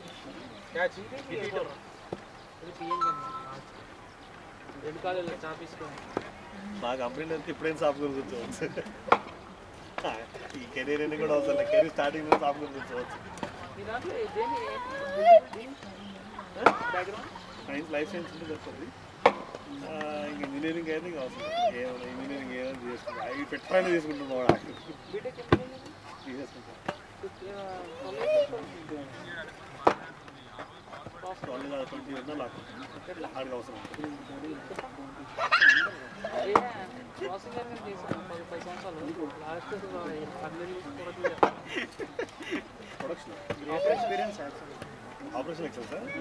ఇది పిఎం రెండు కాలేజ్ చాపీసుకోండి మా కంపెనీలో అయితే ఇప్పుడేం సాఫ్ కూర్చోవచ్చు ఈ కెరీర్ అని కూడా అవసరం లేదు కెరీర్ స్టార్టింగ్ లో సాఫ్ కూర్చోవచ్చు మీ దాంట్లో దేని బ్యాక్గ్రౌండ్ సైన్స్ లైఫ్ సైన్స్ ఉంటే వస్తుంది ఇంక ఇంజనీరింగ్ అయితే ఇంకా అవసరం లేదు. ఏమైనా ఇంజనీరింగ్ ఏమైనా చేసుకుంటా అవి పెట్టుకోవాలి తీసుకుంటున్నాం వాడు బీటెక్ తీసేసుకుంటాం వాళ్ళు కాదు ట్వంటీ ఉన్నా నాకు ఆడికి అవసరం ప్రాసెసింగ్ గారు చేశాను పది పది సంవత్సరాలు లాస్ట్ పన్నెండు production operation excel sir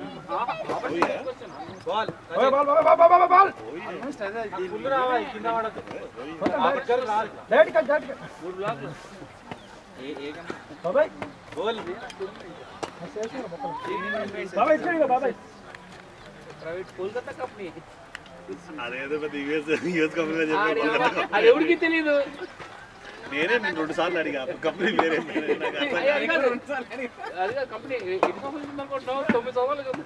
ball ball ball ball ball ball full రావాలి కింద పడద్దు డైరెక్ట్ కట్ డైరెక్ట్ కట్ మూడు బ్లాక్లు బాబాయ్ బాల్ బాబాయ్ ఇచ్చాడు బాబాయ్ ప్రైవేట్ కోల్కతా కంపెనీ అదేదో పెద్ద యూఎస్ యూఎస్ కంపెనీలో చెప్పాను అది ఎవరికి తెలియదు నేనే నేను రెండు సార్లు అడిగా కంపెనీ వేరే నాకు అర్థం కాదు. అది కంపెనీ ఎన్ని సంవత్సరాలు ఉందనుకుంటున్నావు తొమ్మిది సంవత్సరాలు కదా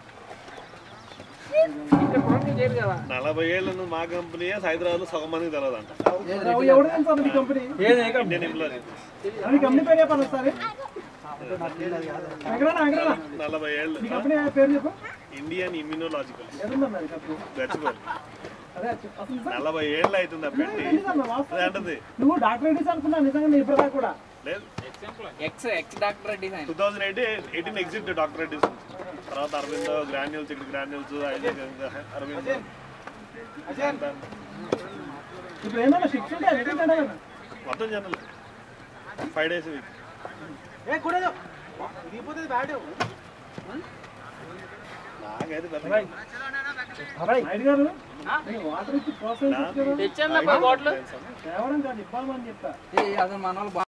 ఇంకా ప్రొడక్ట్ చేయరు కదా నలభై ఏళ్ళను మా కంపెనీ హైదరాబాద్ లో సగం మందికి తెలియదు అంట ఎవరు తెలుసా మీ కంపెనీ ఏది ఏ కంపెనీ ఇండియన్ ఎంప్లాయీ మీ కంపెనీ పేరు చెప్పాను ఒకసారి ఎక్కడన్నా ఎక్కడన్నా నలభై ఏళ్ళు మీ కంపెనీ పేరు చెప్పు ఇండియన్ ఇమ్యూనోలాజికల్ ఎదుందన్నా మీ కంపెనీ గచ్చిపోయి అదే అసలు నిజంగా నలభై ఏళ్ళు అవుతుంది ఆ పెట్టి తెలీదన్నా వాస్తవం. అదే అంటుంది నువ్వు డాక్టర్ రెడ్డిస్ అనుకున్నా నిజంగా నీ ఇప్పటిదాకా కూడా లేదు ex ex doctor design two thousand eighteen eighteen exit doctor Reddy's తర్వాత అరవింద్ గ్రాన్యూల్స్ ఇక్కడ గ్రాన్యూల్స్ అరవింద్ ఇప్పుడు ఏమన్నా శిక్ష ఉంటే అది ఏంటంటే కదా మొత్తం జనరల్ ఫైవ్ డేస్ వీక్ ఏ కూడదు ఇదిపోతుంది బ్యాడ్ నాకైతే పెద్ద అబ్బాయి నాయుడు గారు నేను వాటర్ ఇచ్చి ప్రోత్సహించారు తెచ్చాను బాటిల్ కేవలం కాదు ఇవ్వాలని చెప్తా అసలు మన వాళ్ళు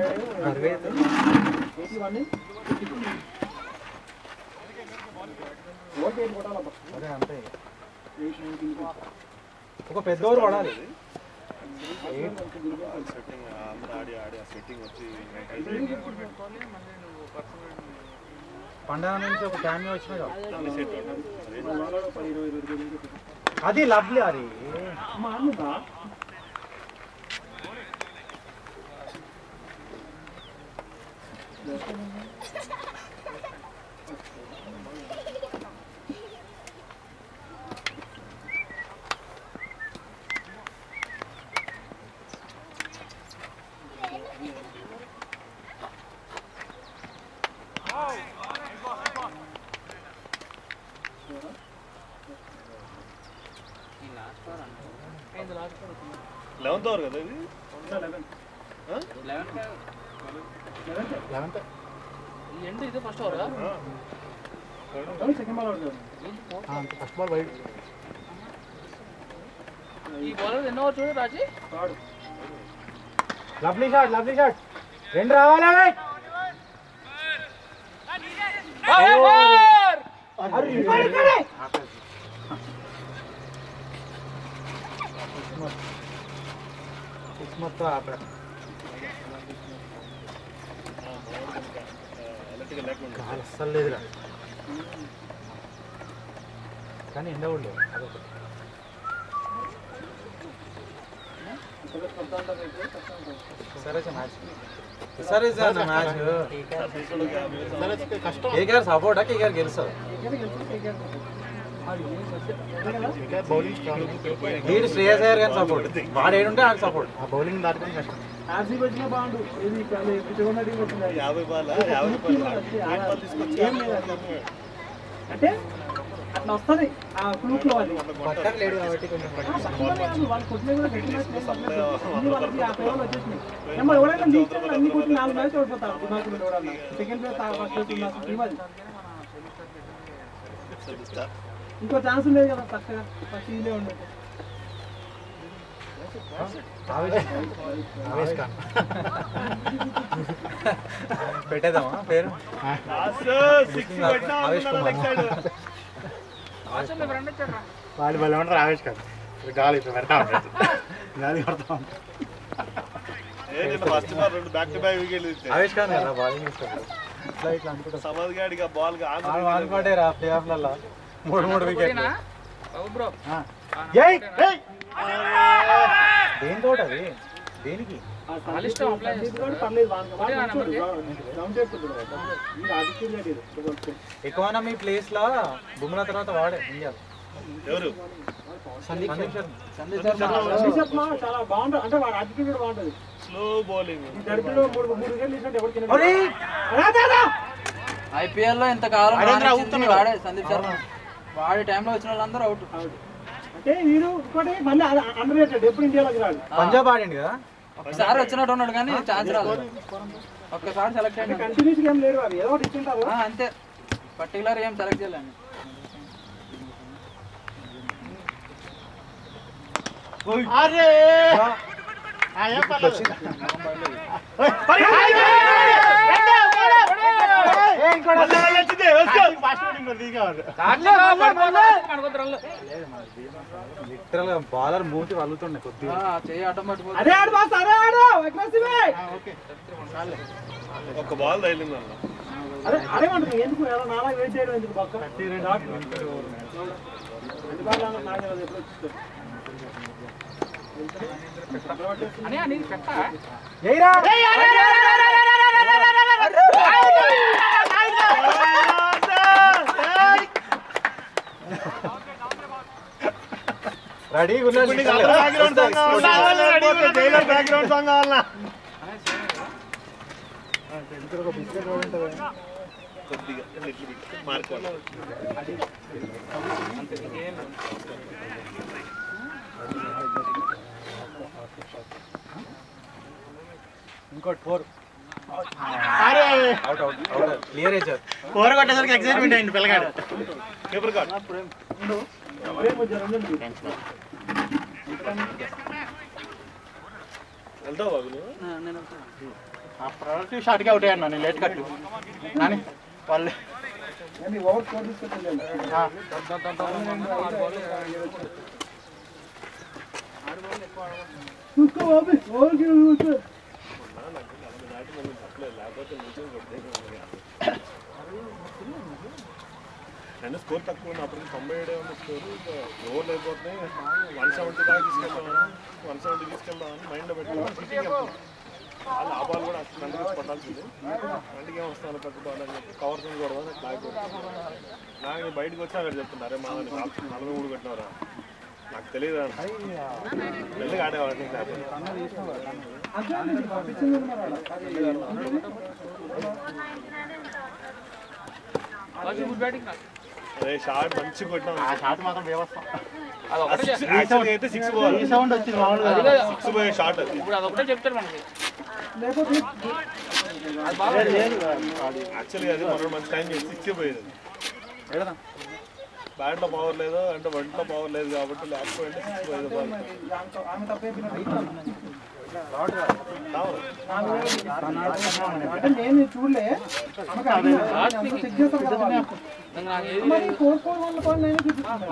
అదే అంతే ఒక పెద్దోరు పడాలి సెట్టింగ్ అందరూ ఆడి ఆడి ఆ సెట్టింగ్ వచ్చి పండగ నుంచి ఒక క్యామియో వచ్చినా చాలు. అన్ని సెట్ అది లవ్లీ అది లెవెన్త్ అవర్ కదా ఇది ఈ ఎండ్ ఇది ఫస్ట్ ఓవరా ఫస్ట్ బాల్ వైట్ ఈ బౌలర్ ఎన్నో ఓవర్ చూడు రాజీ లవ్లీ షాట్ లవ్లీ షాట్ రెండు రావాలి కిస్మత్ ఆపే ఎలక్ట్రికల్ లేకుండా కాలు అస్సలు లేదురా కానీ ఎండ ఉండదు అదొకటి సరే సార్ మ్యాచ్ సరే సార్ నా మ్యాచ్ కేకేఆర్ సపోర్టా కేకేఆర్ గెలుస్తుంది వీడు శ్రేయస్ అయ్యారు కానీ సపోర్ట్ వాడు ఏడుంటే ఆడికి సపోర్ట్ ఆ బౌలింగ్ దాటుకొని కష్టం ఆర్సీబీ వచ్చినా బాగుండు ఇది పిచ్చగొండ టీం వచ్చింది యాభై బాల్ యాభై బాల్ తీసుకొచ్చి ఏం లేదు అట్లా. అంటే అట్లా వస్తుంది ఆ గ్రూప్ లో అది పక్కన లేడు కాబట్టి కొంచెం వాళ్ళు కొట్టిన కూడా గట్టి మ్యాచ్ లేదు, పక్కన లేదు. అన్ని వాళ్ళకి యాభై ఓవర్లు వచ్చేసినాయి. ఏమో ఎవరైనా లీగ్ చేస్తే అన్ని కొట్టి నాలుగు మ్యాచ్ ఓడిపోతారు దిమాకులు ఎవరన్నా సెకండ్ ప్లేస్ ఫస్ట్ ప్లేస్ ఉన్న టీం అది ఇంకో ఛాన్స్ ఉండేది కదా ఫస్ట్ ఫస్ట్ ఇదే ఉండదు ఆవేశ్ ఖాన్ పెట్టేద్దామా పేరు ఆవేశ్ కుమార్ ఆచరణ మీ ఫ్రెండ్ వచ్చాడు రా వాళ్ళు వాళ్ళు ఉంటారు ఆవేశ్ ఖాన్ గాలి ఇప్పుడు పెడతా ఉంటాడు గాలి కొడతా ఉంటాడు ఏ నేను ఫస్ట్ బాల్ రెండు back to back wicket Avesh Khan కదా బౌలింగ్ ఇస్తాడు ఇట్లా ఇట్లా అనుకుంటా సమాధ్ గాడికి ఆ బాల్ గా వాళ్ళు వాళ్ళు పడే రా ప్లే ఆఫ్లలో మూడు మూడు వికెట్లు బాబు బ్రో ఏయ్ ఏయ్ దేని తోట అది దేనికి వాళ్ళ ఇష్టం అప్లై చేస్తారు పర్లేదు వానికి. వాడు కొట్టినా మంచోడు. నెంబర్కి? డౌన్ చేస్తుంటాడు వాడు. వీడు ఆదిత్య రెడ్డి ఇది. ఎక్కువ మీ ప్లేస్ లా బుమ్రా తర్వాత వాడే ఇండియా ఎవరు సందీప్ శర్మ. సందీప్ శర్మ చాలా బాగుంటుంది అంటే వాడు ఆదిత్య కూడా బాగుంటుంది స్లో బౌలింగ్ ఈ దరిద్రుడు మూడు మూడు వికెట్లు తీసినట్టు ఎవరికి తినడు. ఒరేయ్! రా, రా, రా. ఐపీఎల్ లో ఇంతకాలం అదేంద్రా, రానిచ్చింది ఊపుతున్నాడు. వాడే సందీప్ శర్మ వాడి టైంలో వచ్చిన వాళ్ళందరూ అవుట్ అంటే వీడు ఇంకోటి మళ్ళీ అండర్ రేటెడ్ ఎప్పుడు ఇండియాలోకి రాడు పంజాబ్ ఆడిండు కదా ఒకసారి వచ్చినట్టు ఉన్నాడు కానీ ఛాన్స్ రాలేదు ఒక్కసారి సెలెక్ట్ అయ్యాడు కంటిన్యూస్ ఏం లేరు అవి ఏదో ఒకటి ఇచ్చింటారు ఆ, అంతే పర్టికులర్ ఏం సెలెక్ట్ చేయలేండి లిటరల్ గా బాలర్ మూతి వలుతుండే కొద్దిగా ఆ, చెయ్యి అడ్డం పట్టుకో అదే ఆడు బాస్ అదే ఆడు aggressive ఏ. ఒక బాల్ తగిలింది అన్న అదే అదేమంటుంది ఎందుకు ఎలా నాలా వెయిట్ చేయడం ఎందుకు పక్క రెండు బాల్ అన్న నాకు తెలియదు, ఎప్పుడు వచ్చిందో. అని అని పెట్ట ఏయ్రా! రెడీ కొద్దిగా మార్కోవాలి ఇంకోటి four out out out clear చేశారు ఫోర్ కొట్టేసరికి ఎక్సైట్మెంట్ అయింది పిల్లగాడు పేపర్ కార్డ్ అప్పుడే కొంచెం రెండు ఉంది. వెళ్తావు బాబు నువ్వు నేను వెళ్తాను. ఆ ప్రొడక్ట్ షార్ట్గా అవుట్ అయ్యాను నేను లేట్ కట్టు కానీ వాళ్ళు ఓవర్ స్కోర్ తీసుకొచ్చింది ఆ, చూసుకో బాబు ఓవర్కి చూసుకో నేను స్కోర్ తక్కువ ఉంది అప్పుడు తొంభై ఏడు ఉన్న స్కోర్ ఓవర్లు అయిపోతున్నాయి వన్ సెవెంటీ దాకా తీసుకెళ్దామని వన్ సెవెంటీ తీసుకెళ్దామని మైండ్లో పెట్టుకుని సిట్టింగ్ వెళ్తున్నాం వాళ్ళు ఆ బాల్ కూడా అసలు కంటికి కొట్టాల్సింది కంటికి ఏం వస్తాను పెద్ద బాల్ అని చెప్పి కవర్ చేసి కూడా నాకు నాకు బయటకు వచ్చి అక్కడ చెప్తున్నారు మా నలభై మూడు కొట్టినారా నాకు తెలియదు మెల్లగా ఆడేవాడిని అంతే పంపించింది మరి అలాగే గుడ్ బ్యాటింగ్ కాదు అదే షార్ట్ మంచిగా కొట్టినాం ఆ షాట్ మాత్రం వ్యవస్థ అది ఒకటే చెప్- యాక్చువల్గా అయితే సిక్స్ బాల్ ఈ సౌండ్ వచ్చింది మామూలుగా అది కాదు. సిక్స్ పోయే షార్ట్ అది ఇప్పుడు అదొకటే చెప్తారు మనకి లేకపోతే అది బాగా యాక్చువల్గా అది మనం మంచి టైం చేసి సిక్స్ పోయేది బ్యాట్లో పవర్ లేదు అంటే ఒంట్లో పవర్ లేదు కాబట్టి లేకపోతే సిక్స్ పోయేది బాల్ ఆమె- ఆమె తప్పైపోయినట్టు అంటే నేను చూడలే ఆమెకు అర్థం చెక్ చేస్తాను కదా వాళ్ళు. ఇంకా నాకు ఏది మరి four four one point nine చూపిస్తుంది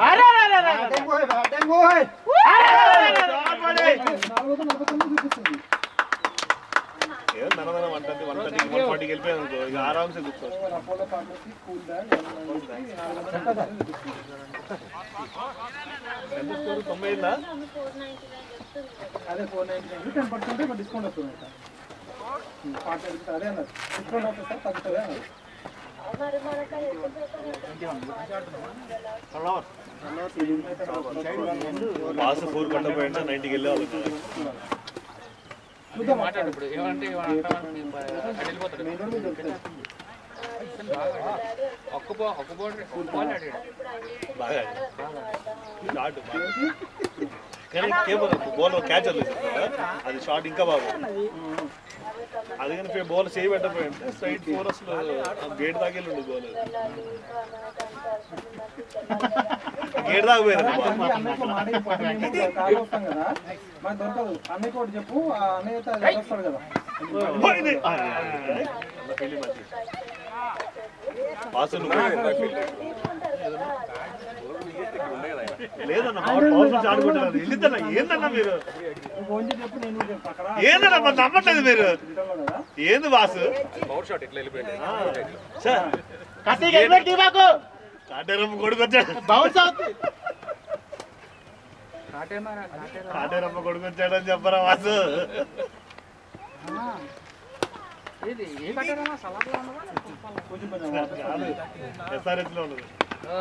నాలుగు వందల నలభై తొమ్మిది చూపిస్తుంది ఏదో నలభై one thirty one thirty one ఫార్టీకి వెళ్ళిపోయాను అనుకో ఇక ఆరామ్సే కూర్చోవచ్చు అపోలో ఫార్మసీ స్కూల్ బ్యాగ్ నాలుగు వందల తొంభై చూపిస్తుంది ఎంత స్కోర్ తొంభై ఐదులా అదే four ninety nine ten percent discount వస్తుంది సార్ ఫార్టీ రూపీస్ అదే అన్నారు డిస్కౌంట్ వస్తుంది సార్ తగ్గుతుంది అన్నారు పాస్ ఫోర్ కొట్టపోయింటే నైన్టీకి వెళ్ళేవాళ్ళు చూద్దాం మాట్లాడు ఇప్పుడు ఏమంటే ఏమంటే అటు వెళ్ళిపోతాడు మెయిన్ రోడ్ మీద దొరుకుతుంది ఒక్క బా ఒక్క బాల్ ఒక్క బాల్ ఆడాడు బాగా షార్ట్ కానీ కేబుల్ బౌల్ క్యాచ్ వదిలేదు అది షార్ట్ ఇంకా బాగా అది కానీ బౌల్ చేయి పెట్టకపోయింటే స్ట్రైట్ ఫోర్ అసలు గేట్ దాకా వెళ్ళి ఉండు బౌల్ గేట్ దాకా పోయింది బాల్ అన్నయ్యకు మాట చెప్పు. కారు వస్తాం కదా మనకు దొరకదు అన్నయ్యకి ఒకటి చెప్పు ఆ అన్నయ్య అయితే అది వస్తాడు కదా పోయింది. పాస్ లేదన్న పవర్ పవర్ నుంచి ఆడుకుంటున్నారు వెళ్ళిద్దన్న ఏందన్న మీరు నువ్వు ఫోన్ చేసి చెప్పు నేను కూడా చెప్తా. అక్కడ ఏందన్న మరి నమ్మట్లేదు మీరు తింటాను కదా ఏంది బాసు సార్ కత్తికి హెల్మెట్ ఇవ్వకు కాటేరమ్మ కొడుకు వచ్చాడు బౌన్స్ అవుతుంది కాటేరమ్మ కొడుకు వచ్చాడని చెప్పరా వాసు ఏది ఏ కట్టారమ్మా సలాడ్లో ఉన్నదా కొంచెం కొంచెం కాదు ఎస్ఆర్హెచ్ లో ఉన్నది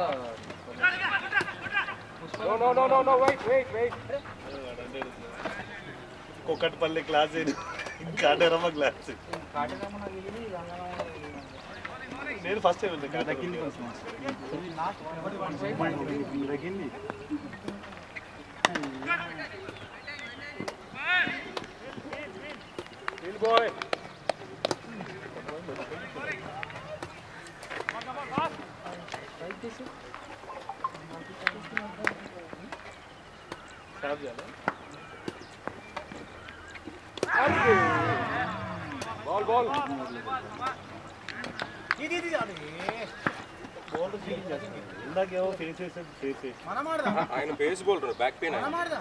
కొక్కటిపల్లి క్లాస్ ఇది కాటేరమ్మ క్లాస్ కాటేరమ్మ నాకు ఇది గంగారామ నేను ఫస్ట్ టైం ఉంది కాటేరమ్మ స్టాప్ చేయాలా బౌల్ ఫీలింగ్ చేస్తుంది ఇందాకేమో ఫేస్ వేసేది ఫేస్ వేసి ఆయన బేస్ బౌలర్ బ్యాక్ పెయిన్ ఆయన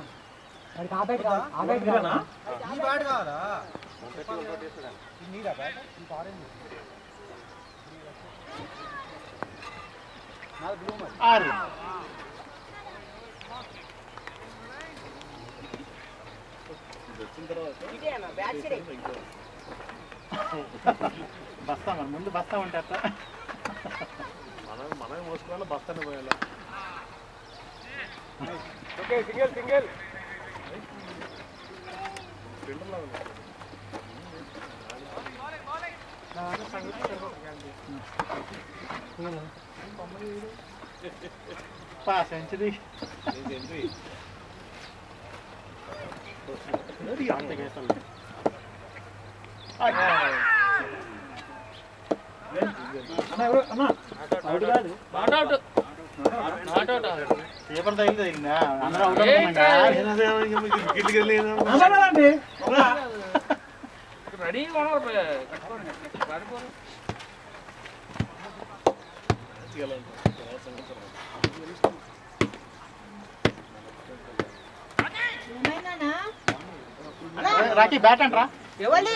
ఆరు బస్తా మరి ముందు బస్తా ఉంటే అట్లా మనం మనం మోసుకోవాలి బస్తానే పోయాలి పా సెంచరీ అన్న ఎవరు అన్న అవుట్ కాదు not out not out paper తగిలింది తగిలిందా అందరూ అవుట్ ఏ అనుకున్నాంగా. గిట్లకి వెళ్ళి అన్నదండి రెడీగా ఉన్నారు కట్టుకోండి పడిపోరు రాకి బ్యాట్ అంటరా ఎవరి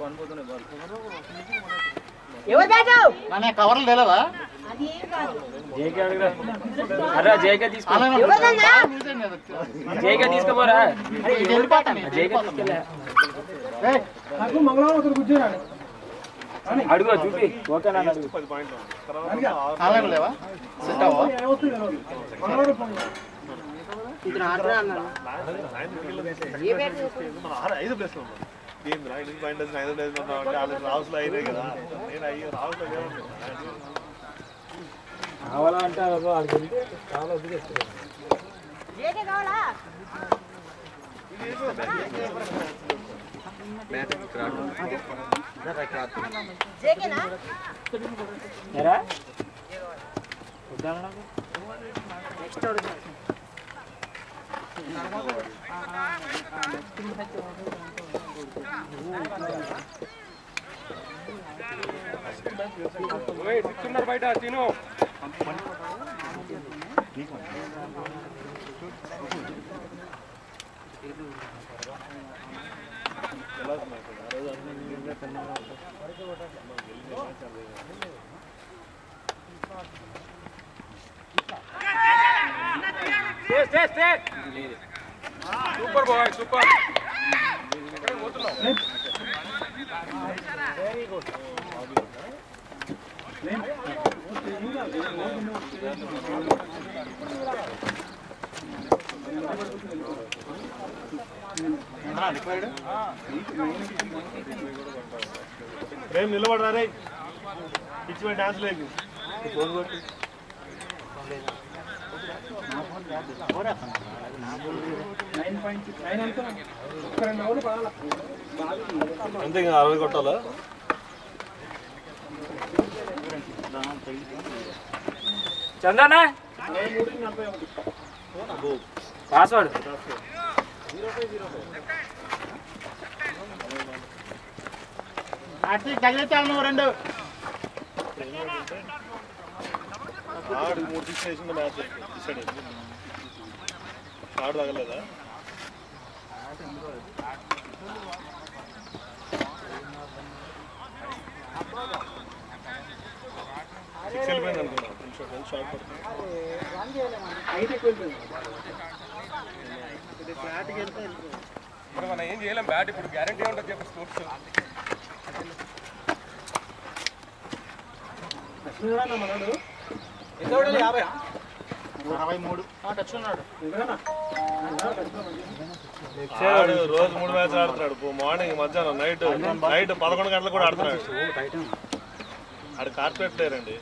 ఎవరు బ్యాటు నా కవర్లు తెలియదా అది ఏం కాదు జేకే అడుగురా అరే జేకే తీసుకో ఎవరన్నా జేకే తీసుకోపోరా వెళ్ళిపోతాను జేకే తీసుకెళ్ళా నాకు మంగళవారం ఒకరు కూర్చోరాడు అడుగు చూపి ఓకేనా అని అడుగు పది పాయింట్లు ఉన్నాయి. తర్వాత ఆరు ఆన్లైన్ లేవా సెట్ అవ్వా మంగళవారం ఫోన్ ఇతను ఆడరా అన్నాడు ఏ బ్యాట్ మన ఆరు ఐదు ప్లేస్లో ఉన్నాం ఏంది రా ఐదు పాయింట్ ఐదు ప్లేస్ ఉన్నాం అంటే వాళ్ళు రావుస్లో అయినాయి కదా నేను అయ్యి రావుస్లో ఏమన్నా కావాలా అంటే వాళ్ళకి వెళ్తే చాలా వద్దు చెప్తారు జేకే కావాలా జేకేనా ఎరా తిన్నారు బయట తిను సూపర్ బాయ్ సూపర్ ఎక్కడికి పోతున్నావు రేపు నిలబడరా రే పిచ్చి డాన్స్ లేదు అంతే ఇంకా అరవై కొట్టాలా చందనా పాస్వర్డ్ అట్లా తగిలించాలి నువ్వు రెండు ఆడు మూడు సిక్స్ వేసిన మ్యాచ్ డిసైడ్ ఆడు తగలేదా సిక్స్ వెళ్ళిపోయింది అనుకున్నా షార్ట్ షార్ట్ పడుతుంది మరి మనం ఏం చేయలేం బ్యాట్ ఇప్పుడు గ్యారంటీ ఉంటుంది చెప్పి స్పోర్ట్స్ అరవై మూడు టచ్ ఉన్నాడు ఆడు రోజు మూడు మ్యాచ్లు ఆడుతున్నాడు పో- మార్నింగ్ మధ్యాహ్నం నైట్ నైట్ పదకొండు గంటలకు కూడా ఆడుతున్నాడు ఆడు కార్పొరేట్ ప్లేయర్ అండి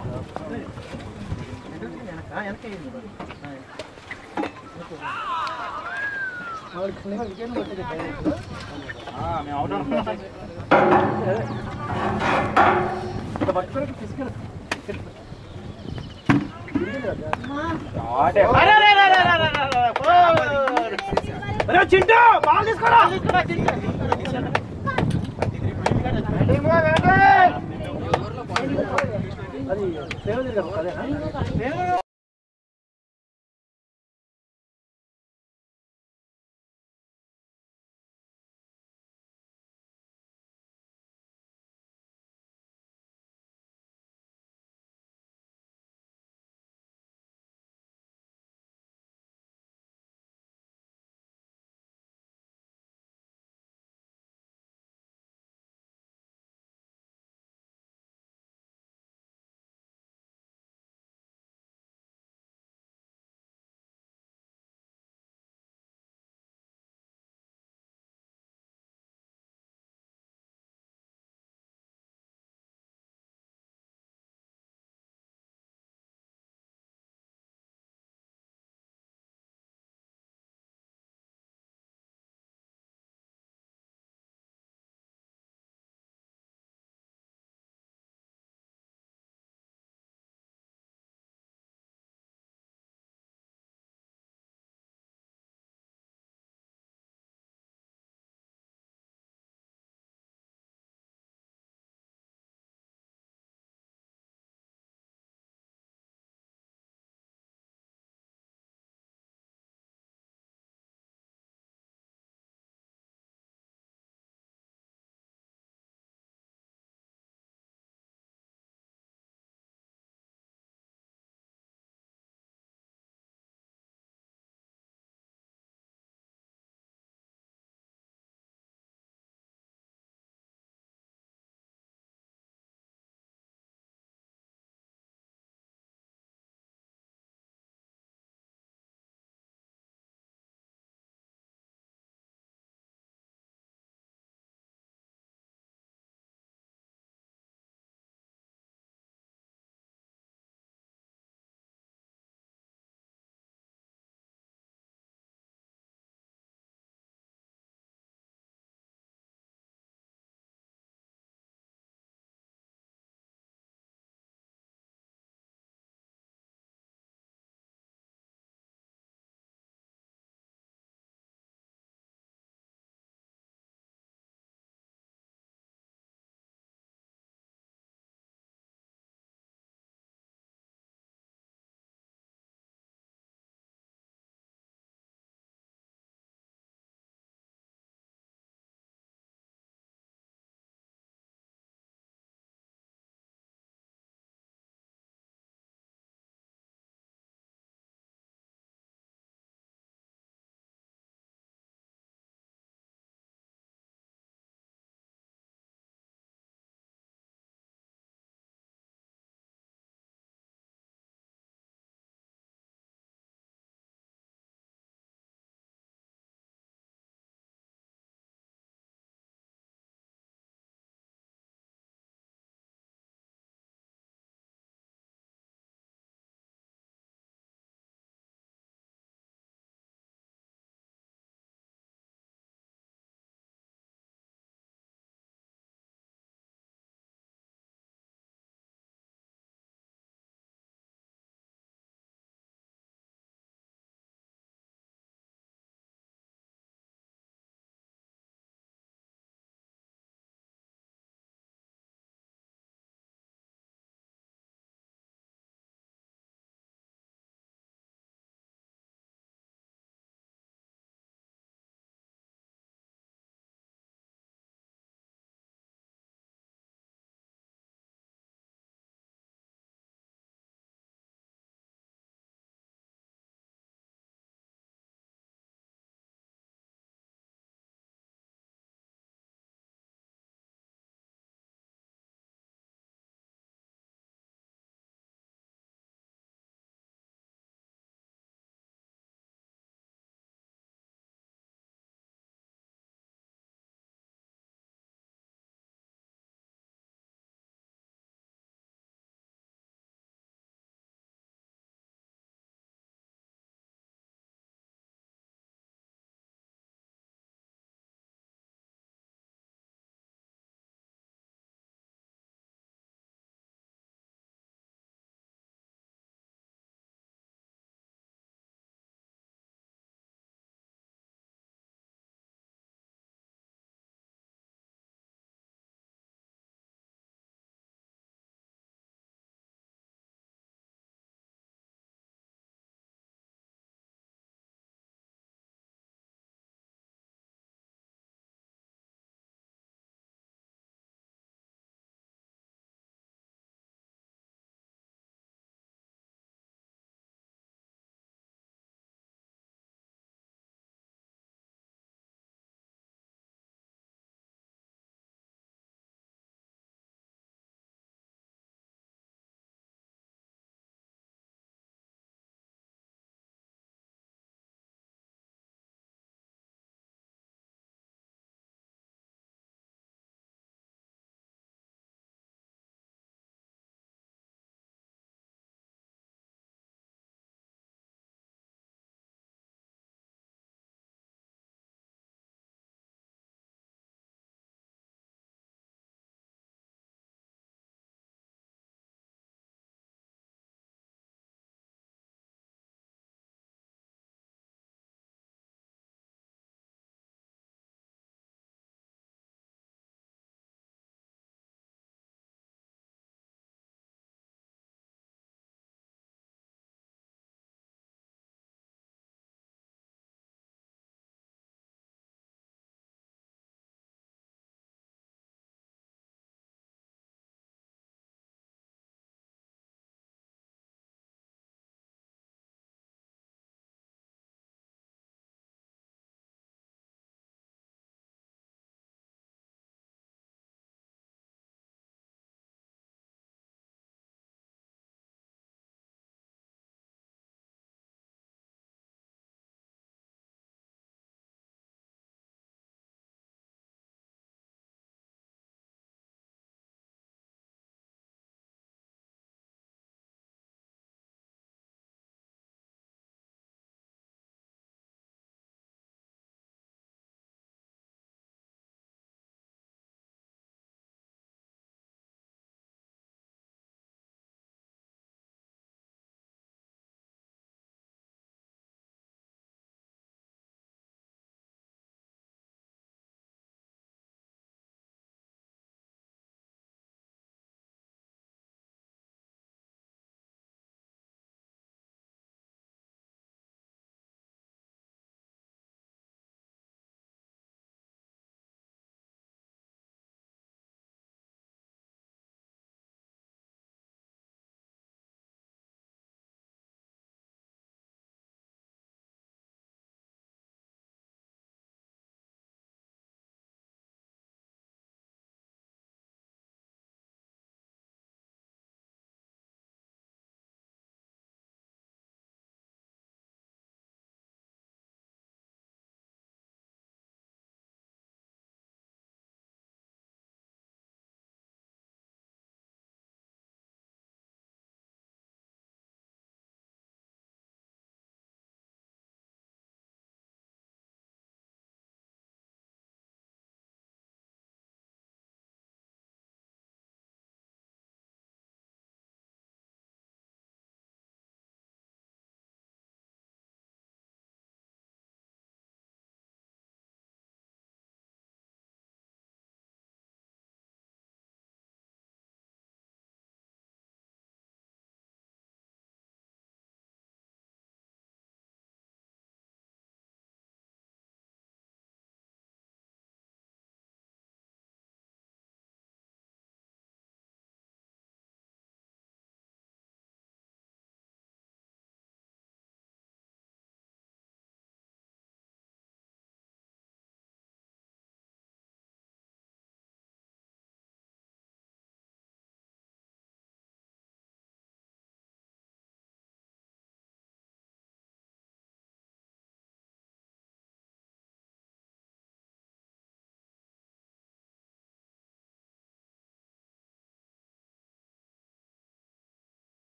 మేము అవుట్ అనుకున్నాం పట్టుకోవడానికి తీసుకెళ్ళి అరే చింటూ బాల్ తీసుకోరా అది సేవ తిరగదు అదేనా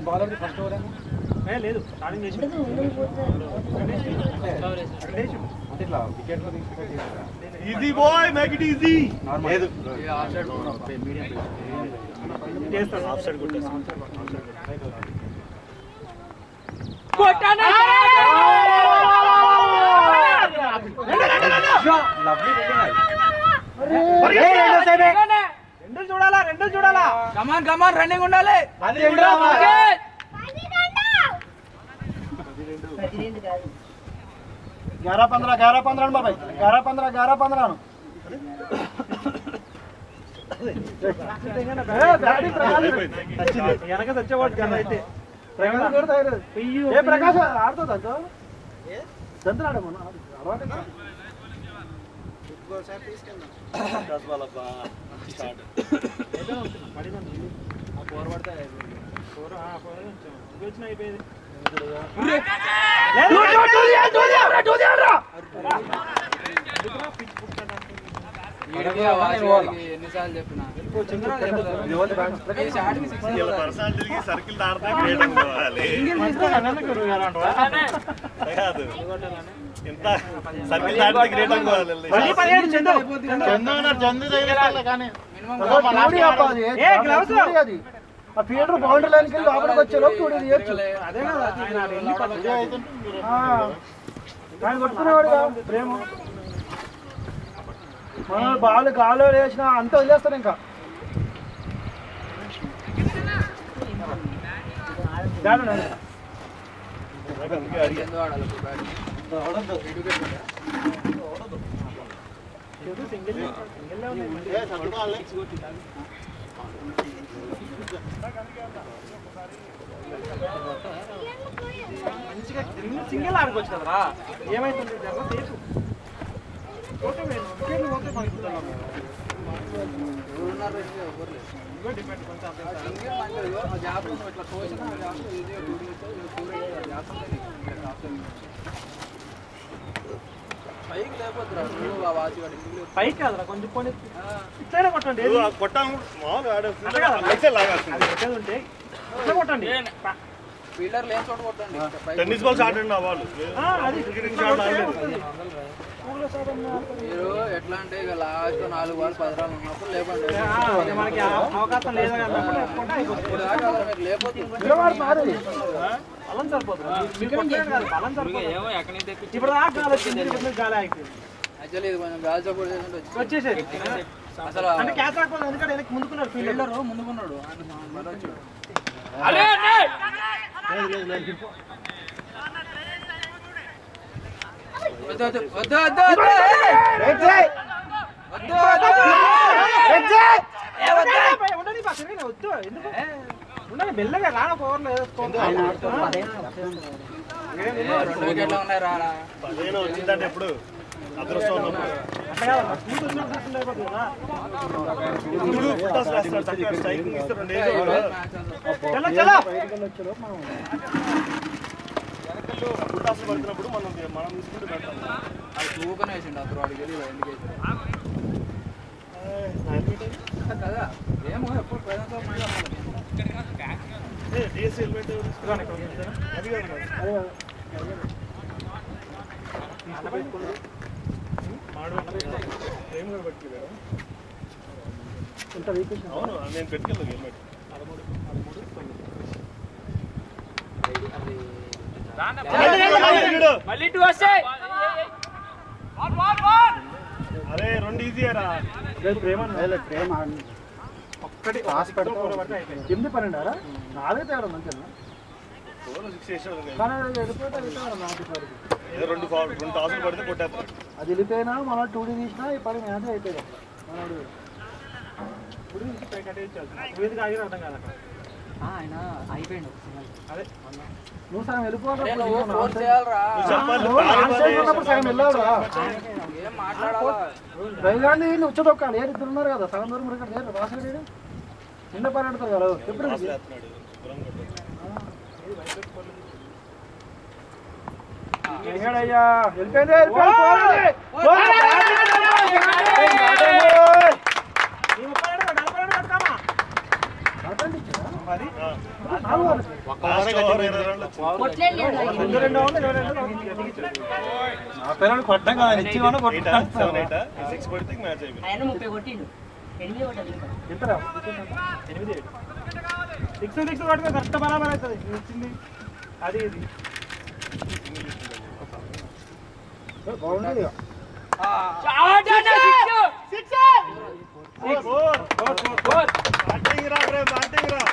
బౌలర్ ఫస్ట్ ఓవర్ ఏ లేదు స్టార్టింగ్ చేసి అంటే ఇట్లా వికెట్లో easy boy make it easy లేదు చేస్తాను ఆఫ్ సైడ్ కొట్టేస్తాను రెండు చూడాలా రెండు చూడాలా కమాన్ కమాన్ రన్నింగ్ ఉండాలి గ్యారా పంద్రా గ్యారా పంద్రా బాబాయ్ గ్యారా పంద్రా గ్యారా పంద్రా వెనక తెచ్చేవాడు కదా అయితే ఏ ప్రకాశ్ ఆడుతుంది దంతో దంతులు ఆడమన్నా అలవాటు ఎన్నిసార్లు చెప్పినా ఈ షాట్కి six కొట్టాలి. పర్సనాలిటీకి సర్కిల్ దాడితే గ్రేట్ అనుకోవాలి కాదు ఎంత సర్కిల్ దాటితే గ్రేట్ అనుకోవాలి అది ఆ ఫీల్డర్ బౌండరీ లైన్కి వెళ్ళి లోపలికి వచ్చేలోపు చూడు ఇది చేయొచ్చు అదే కదా ఆయన ఎన్ని పట్టు- ఆ, ఆయన కొట్టుకునేవాడు ప్రేమ మన బాల్ గాలో వేసిన అంత వదిలేస్తారు ఇంకా బ్యాట్ ఉండాలి. ఎందుకు ఆడాలి ఇప్పుడు బ్యాటింగ్? మంచిగా సింగిల్ ఆడుకోవచ్చు కదరా ఏమైతుంది జర సేపు పోతే మేము వికెట్లు పోతే మనకి ఎవరున్నారు రేపు? ఎవరు లేరు. సింగిల్ మంచిది. ఇగో ఆ గ్యాప్ నువ్వు ఇట్లా తోసినా ఆ గ్యాప్ ఈజీగా టూరింగ్ ఇస్తే ఇగో టూరింగ్ ఇస్తే ఆ గ్యాప్ ఉంటే నీకు ఇంకా గ్యాప్ లేదు. పైకి లేకపోతురా నువ్వు ఆ వాచ్ వాడి సింగిల్ పైకి కాదురా కొంచెం కొన్ని ఇట్లనే కొట్టండి ఏది? కొట్టాలి మామూలు అట్లా కాదు. ఆడే లెక్సే లాగాల్సింది అది ఎక్కడ ఉంటే ఇట్లా కొట్టండి ఫీల్డర్ లేని చోట కొట్టండి పైకి టెన్నిస్ బాల్స్ ఆడండి ఆ వాళ్ళు ఆ, అది క్రికెట్ షాట్ ఆడలేదు మీరు ఎట్లా అంటే ఇక లాస్ట్ నాలుగు బాల్ పది రాళ్ళు ఉన్నప్పుడు లేపండి ఆ, ఇక మనకి ఆ అవకాశం లేదు అన్నప్పుడు లేపుకుంటే అయిపోతుంది. ఇప్పుడు దాకా అసలు మీరు లేకపోతే పిల్లవాడు మారేది. బలం సరిపోతుంది మీరు కొట్టేది కాదు, బలం సరిపోతుంది ఇప్పుడు దాకా గాలి వచ్చింది ఇప్పుడు మీకు గాలి ఆగిపోయింది యాక్చువల్లీ ఇది కొంచెం గాలి సపోర్ట్ చేస్తుంటే వచ్చింది. వచ్చేసేది అసలు అంటే క్యాచ్ రాకపోతే ఎందుకంటే వెనక్కి ముందుకున్నారు ఫీల్డర్ ఫీల్డర్ ముందుకున్నాడు ఆయన మరి వచ్చాడు వద్దు వద్దు వద్దు వద్దు వద్దు వద్దు వద్దు ఉండని బా, తిరిగినా వద్దు ఎందుకు ఉండని మెల్లగా రాన ఓవర్లో ఏదో స్కోర్ రెండు వికెట్లు ఉన్నాయి రాడా పదిహేను వచ్చిందంటే ఎప్పుడు అదృష్టం ఉన్నప్పుడు అట్లా కాదు స్కూల్ వచ్చినప్పుడు చూస్తుంటే అయిపోతుంది కదా ఇప్పుడు ఫుటాస్ వేస్తాడు చక్కగా స్ట్రైకింగ్ ఇస్తే రెండు ఏళ్ళు చలో చలో వెనకల్లో ఫుటాస్ పడుతున్నప్పుడు మనం మనం తీసుకుంటే పెడతాం అది తూకనే వేసిండు అప్పుడు వాడికి తెలియదు ఎందుకు వేసిండు కదా ఏమో ఎప్పుడు ప్రజెంట్ డిఎస్సీ హెల్మెట్ అది కాదు మరి. ఏం కూడా పెట్టుకోలేదా? అవును నేను పెట్టుకెళ్ళదు హెల్మెట్ మళ్ళీ ఇటు వస్తాయి అరే రెండు ఈజీయరా ప్రేమ ప్రేమ ఒక్కటి ఎనిమిది పన్నెండారా నాలుగు తేడా మంచిగా ఫోన్ సిక్స్ చేసాడు కానీ అది వెళ్ళిపోతే వెళ్ళిపోయాడు నాలుగు సార్లు. ఏదో రెండు ఫౌల్ రెండు టాసులు పడితే కొట్టేస్తాడు అది వెళ్ళిపోయినా మన టూ డీ తీసినా ఈ పని మ్యాచ్ అయిపోయాడు మనోడు ఇప్పుడు తీసి పైకి అటే ఇచ్చాడు. నువ్వు ఎందుకు ఆగినా అర్థం కాదు అక్కడ ఆయన అయిపోయిండు అదే నువ్వు సగం వెళ్ళిపోవాలి నువ్వు ఫోర్స్ చేయాలరా చెప్పాలి నువ్వు లాస్ట్ టైం ఉన్నప్పుడు సగం వెళ్ళావురా ఏం మాట్లాడాలా రైగాంధీ వీళ్ళు ఉచ్చదొక్కాలి ఏ ఇద్దరు ఉన్నారు కదా సగం దూరం ఇక్కడ లేరు రాసుడు నిన్న పరిగెడతారు కదా ఎప్పుడు ఇది? ఏడాయ్యా, వెళ్ళిపోయింది, వెళ్ళిపోయింది, పోరాడి. పోరాడి, పోరాడి. ఈ ముప్పై ఏడు, నలభై ఏడు కట్టుకోమా. నలభై ఏడు ఇచ్చారా? మరి లాస్ట్ ఓవర్ ఇరవై రన్లు వచ్చింది. కొట్లేండి రెండు రెండు ఓవర్లు ఇరవై రెండు నా పిల్లలు కొట్టడం కదా ఇచ్చి కూడా ఎయిటా? కొట్టాను సెవెన్ ఎయిటా? ఈ సిక్స్ పడితే మ్యాచ్ అయిపోయింది ఆయన ముప్పై కొట్టిండు ఎనిమిది కొట్టాలి ఇంకా ఎంతరా ఎనిమిది ఏడు సిక్స్ సిక్స్ కొట్టుకో కరెక్ట్ బరాబర్ అవుతుంది నువ్వు ఇచ్చింది అది ఇది బాగుంటుంది ఇక. బ్యాటింగ్ రా రే బ్యాటింగ్ రా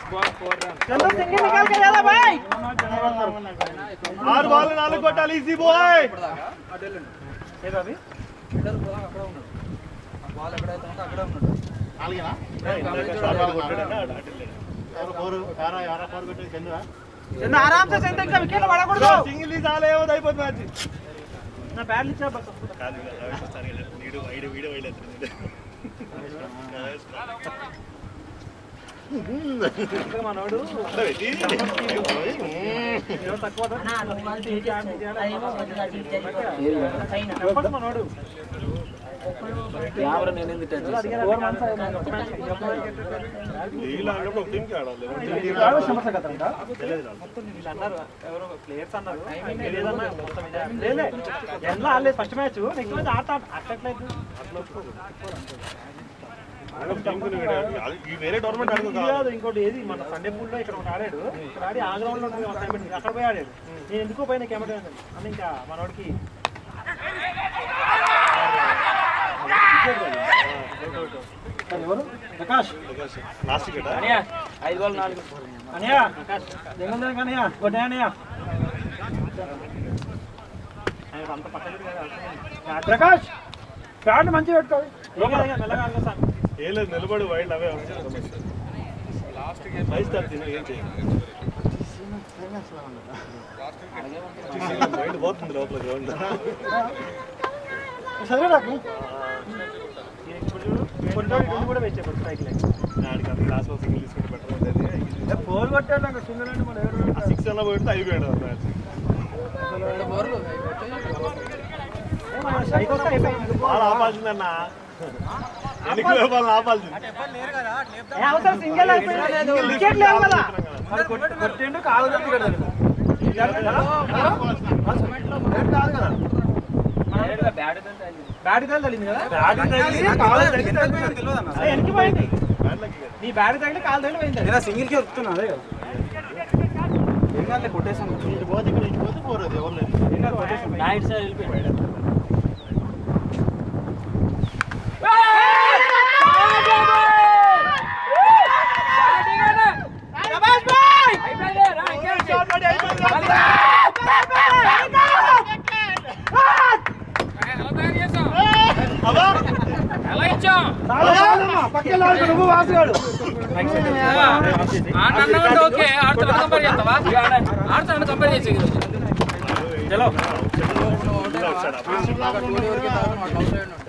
ఆరు బాల్ నాలుగు కొట్టాలి ఈజీ బాయ్ ఏదో అది ఇద్దరు పోదాం అక్కడే ఉన్నాడు ఆ బాల్ ఎక్కడైతే ఉందో అక్కడే ఉన్నాడు చిన్న ఆరామ్సే సెంత ఇంకా వికెట్లు పడకూడదు సింగిల్ ఈజ్ ఆల్ ఏమో అయిపోతుంది మ్యాచ్ నా బ్యాట్లు ఇచ్చా బస్ కాదు వీడు వీడు వీడు వైడ్ మనోడు ఏదో తక్కువ అన్నా నువ్వు వాళ్ళు చేసేస్తావు. అదేమో కొద్దిగా అటు ఇటు జరిగిపోతుంది. పైన. మనోడు కెమెరా నేను ఎందుకు టచ్ చేస్తాను ఫోర్ మంత్స్ లీగ్ ఆడినప్పుడు ఒక టీంకి ఆడాలి మొత్తం వీళ్ళు అన్నారు ఎవరో ప్లేయర్స్ అన్నారు లేదన్నా మొత్తం ఇదే. లేలే ఎండ్లో ఆడలేదు ఫస్ట్ మ్యాచ్ నెక్స్ట్ మ్యాచ్ ఆట అట్లట్లేదు ఈ వేరే టోర్నమెంట్ ఆడుకో ఇది కాదు ఇంకోటి ఏది మన సండే పూల్లో ఇక్కడ ఒకటి ఆడాడు ఇక్కడ ఆడి ఆ గ్రౌండ్ లో ఉంటుంది కదా, అసైన్మెంట్ అక్కడ పోయి ఆడాడు నేను ఎందుకో పోయిన కెమెరా అని ఇంకా మనోడికి ఎవరు ప్రకాష్ లాస్ట్ వికెట్ అనియా ఐదు బాల్ నాలుగు అనయ్య ప్రకాష్ దిగుందా కనయ్య కొట్టే అనయ్య అంత పక్కన ప్రకాష్ ప్యాంట్ మంచిగా పెట్టుకోవాలి మెల్లగా ఆడుకో సార్ ఏం లేదు నిలబడి వైల్డ్ అవే లాస్ట్ గేమ్ ఫైవ్ స్టార్ తిని ఏం చేయాలి వైల్డ్ పోతుంది లోపల గ్రౌండ్ చదివే నాకు ఇప్పుడు చూడు కొన్ని రోజులు కూడా వేసే స్ట్రైక్ లైక్ ఆడికి అంత క్లాస్ లో సింగిల్ తీసుకుంటే బెటర్ ఉండేది ఫోర్ కొట్టాడు నాకు సింగల్ అంటే మన ఎవరు ఆ సిక్స్ అన్న పోయితే అయిపోయాడు మ్యాచ్ రెండు బోర్లు స్ట్రైక్ వస్తే అయిపోయింది బాల్ ఆపాల్సిందన్న ఎనికి వాళ్ళని ఆపాల్సింది ఏ అవసరం సింగిల్ అయిపోయింది వికెట్ లేవు కదా మరి కొట్టి- కొట్టిండు కాలు తప్పి కదా బ్యాట్ తగిలింది కదా బ్యాట్ తగిలి కాలు తగిలి అదే వెనక్కి పోయింది నీ బ్యాట్ తగిలి కాలు తగిలి పోయింది సింగిల్ కి వస్తున్నా అదే కదా ఏం కాదులే కొట్టేసాను పోతే ఇక్కడ నుంచి పోతే పోరదు ఎవరు లేదు ఏం కాదు కొట్టేసాను నైట్ సైడ్ వెళ్ళిపోయాడు ఎలా ఇచ్చాం పక్కన లాగు, నువ్వు వాసుగాడు ఆట అన్నామంటే ఓకే ఆడుతున్నా కంపేర్ చేస్తావా ఆడుతున్నా కంపేర్ చేసి చలో టోడీ వరకు అవుట్ అయ్యాడు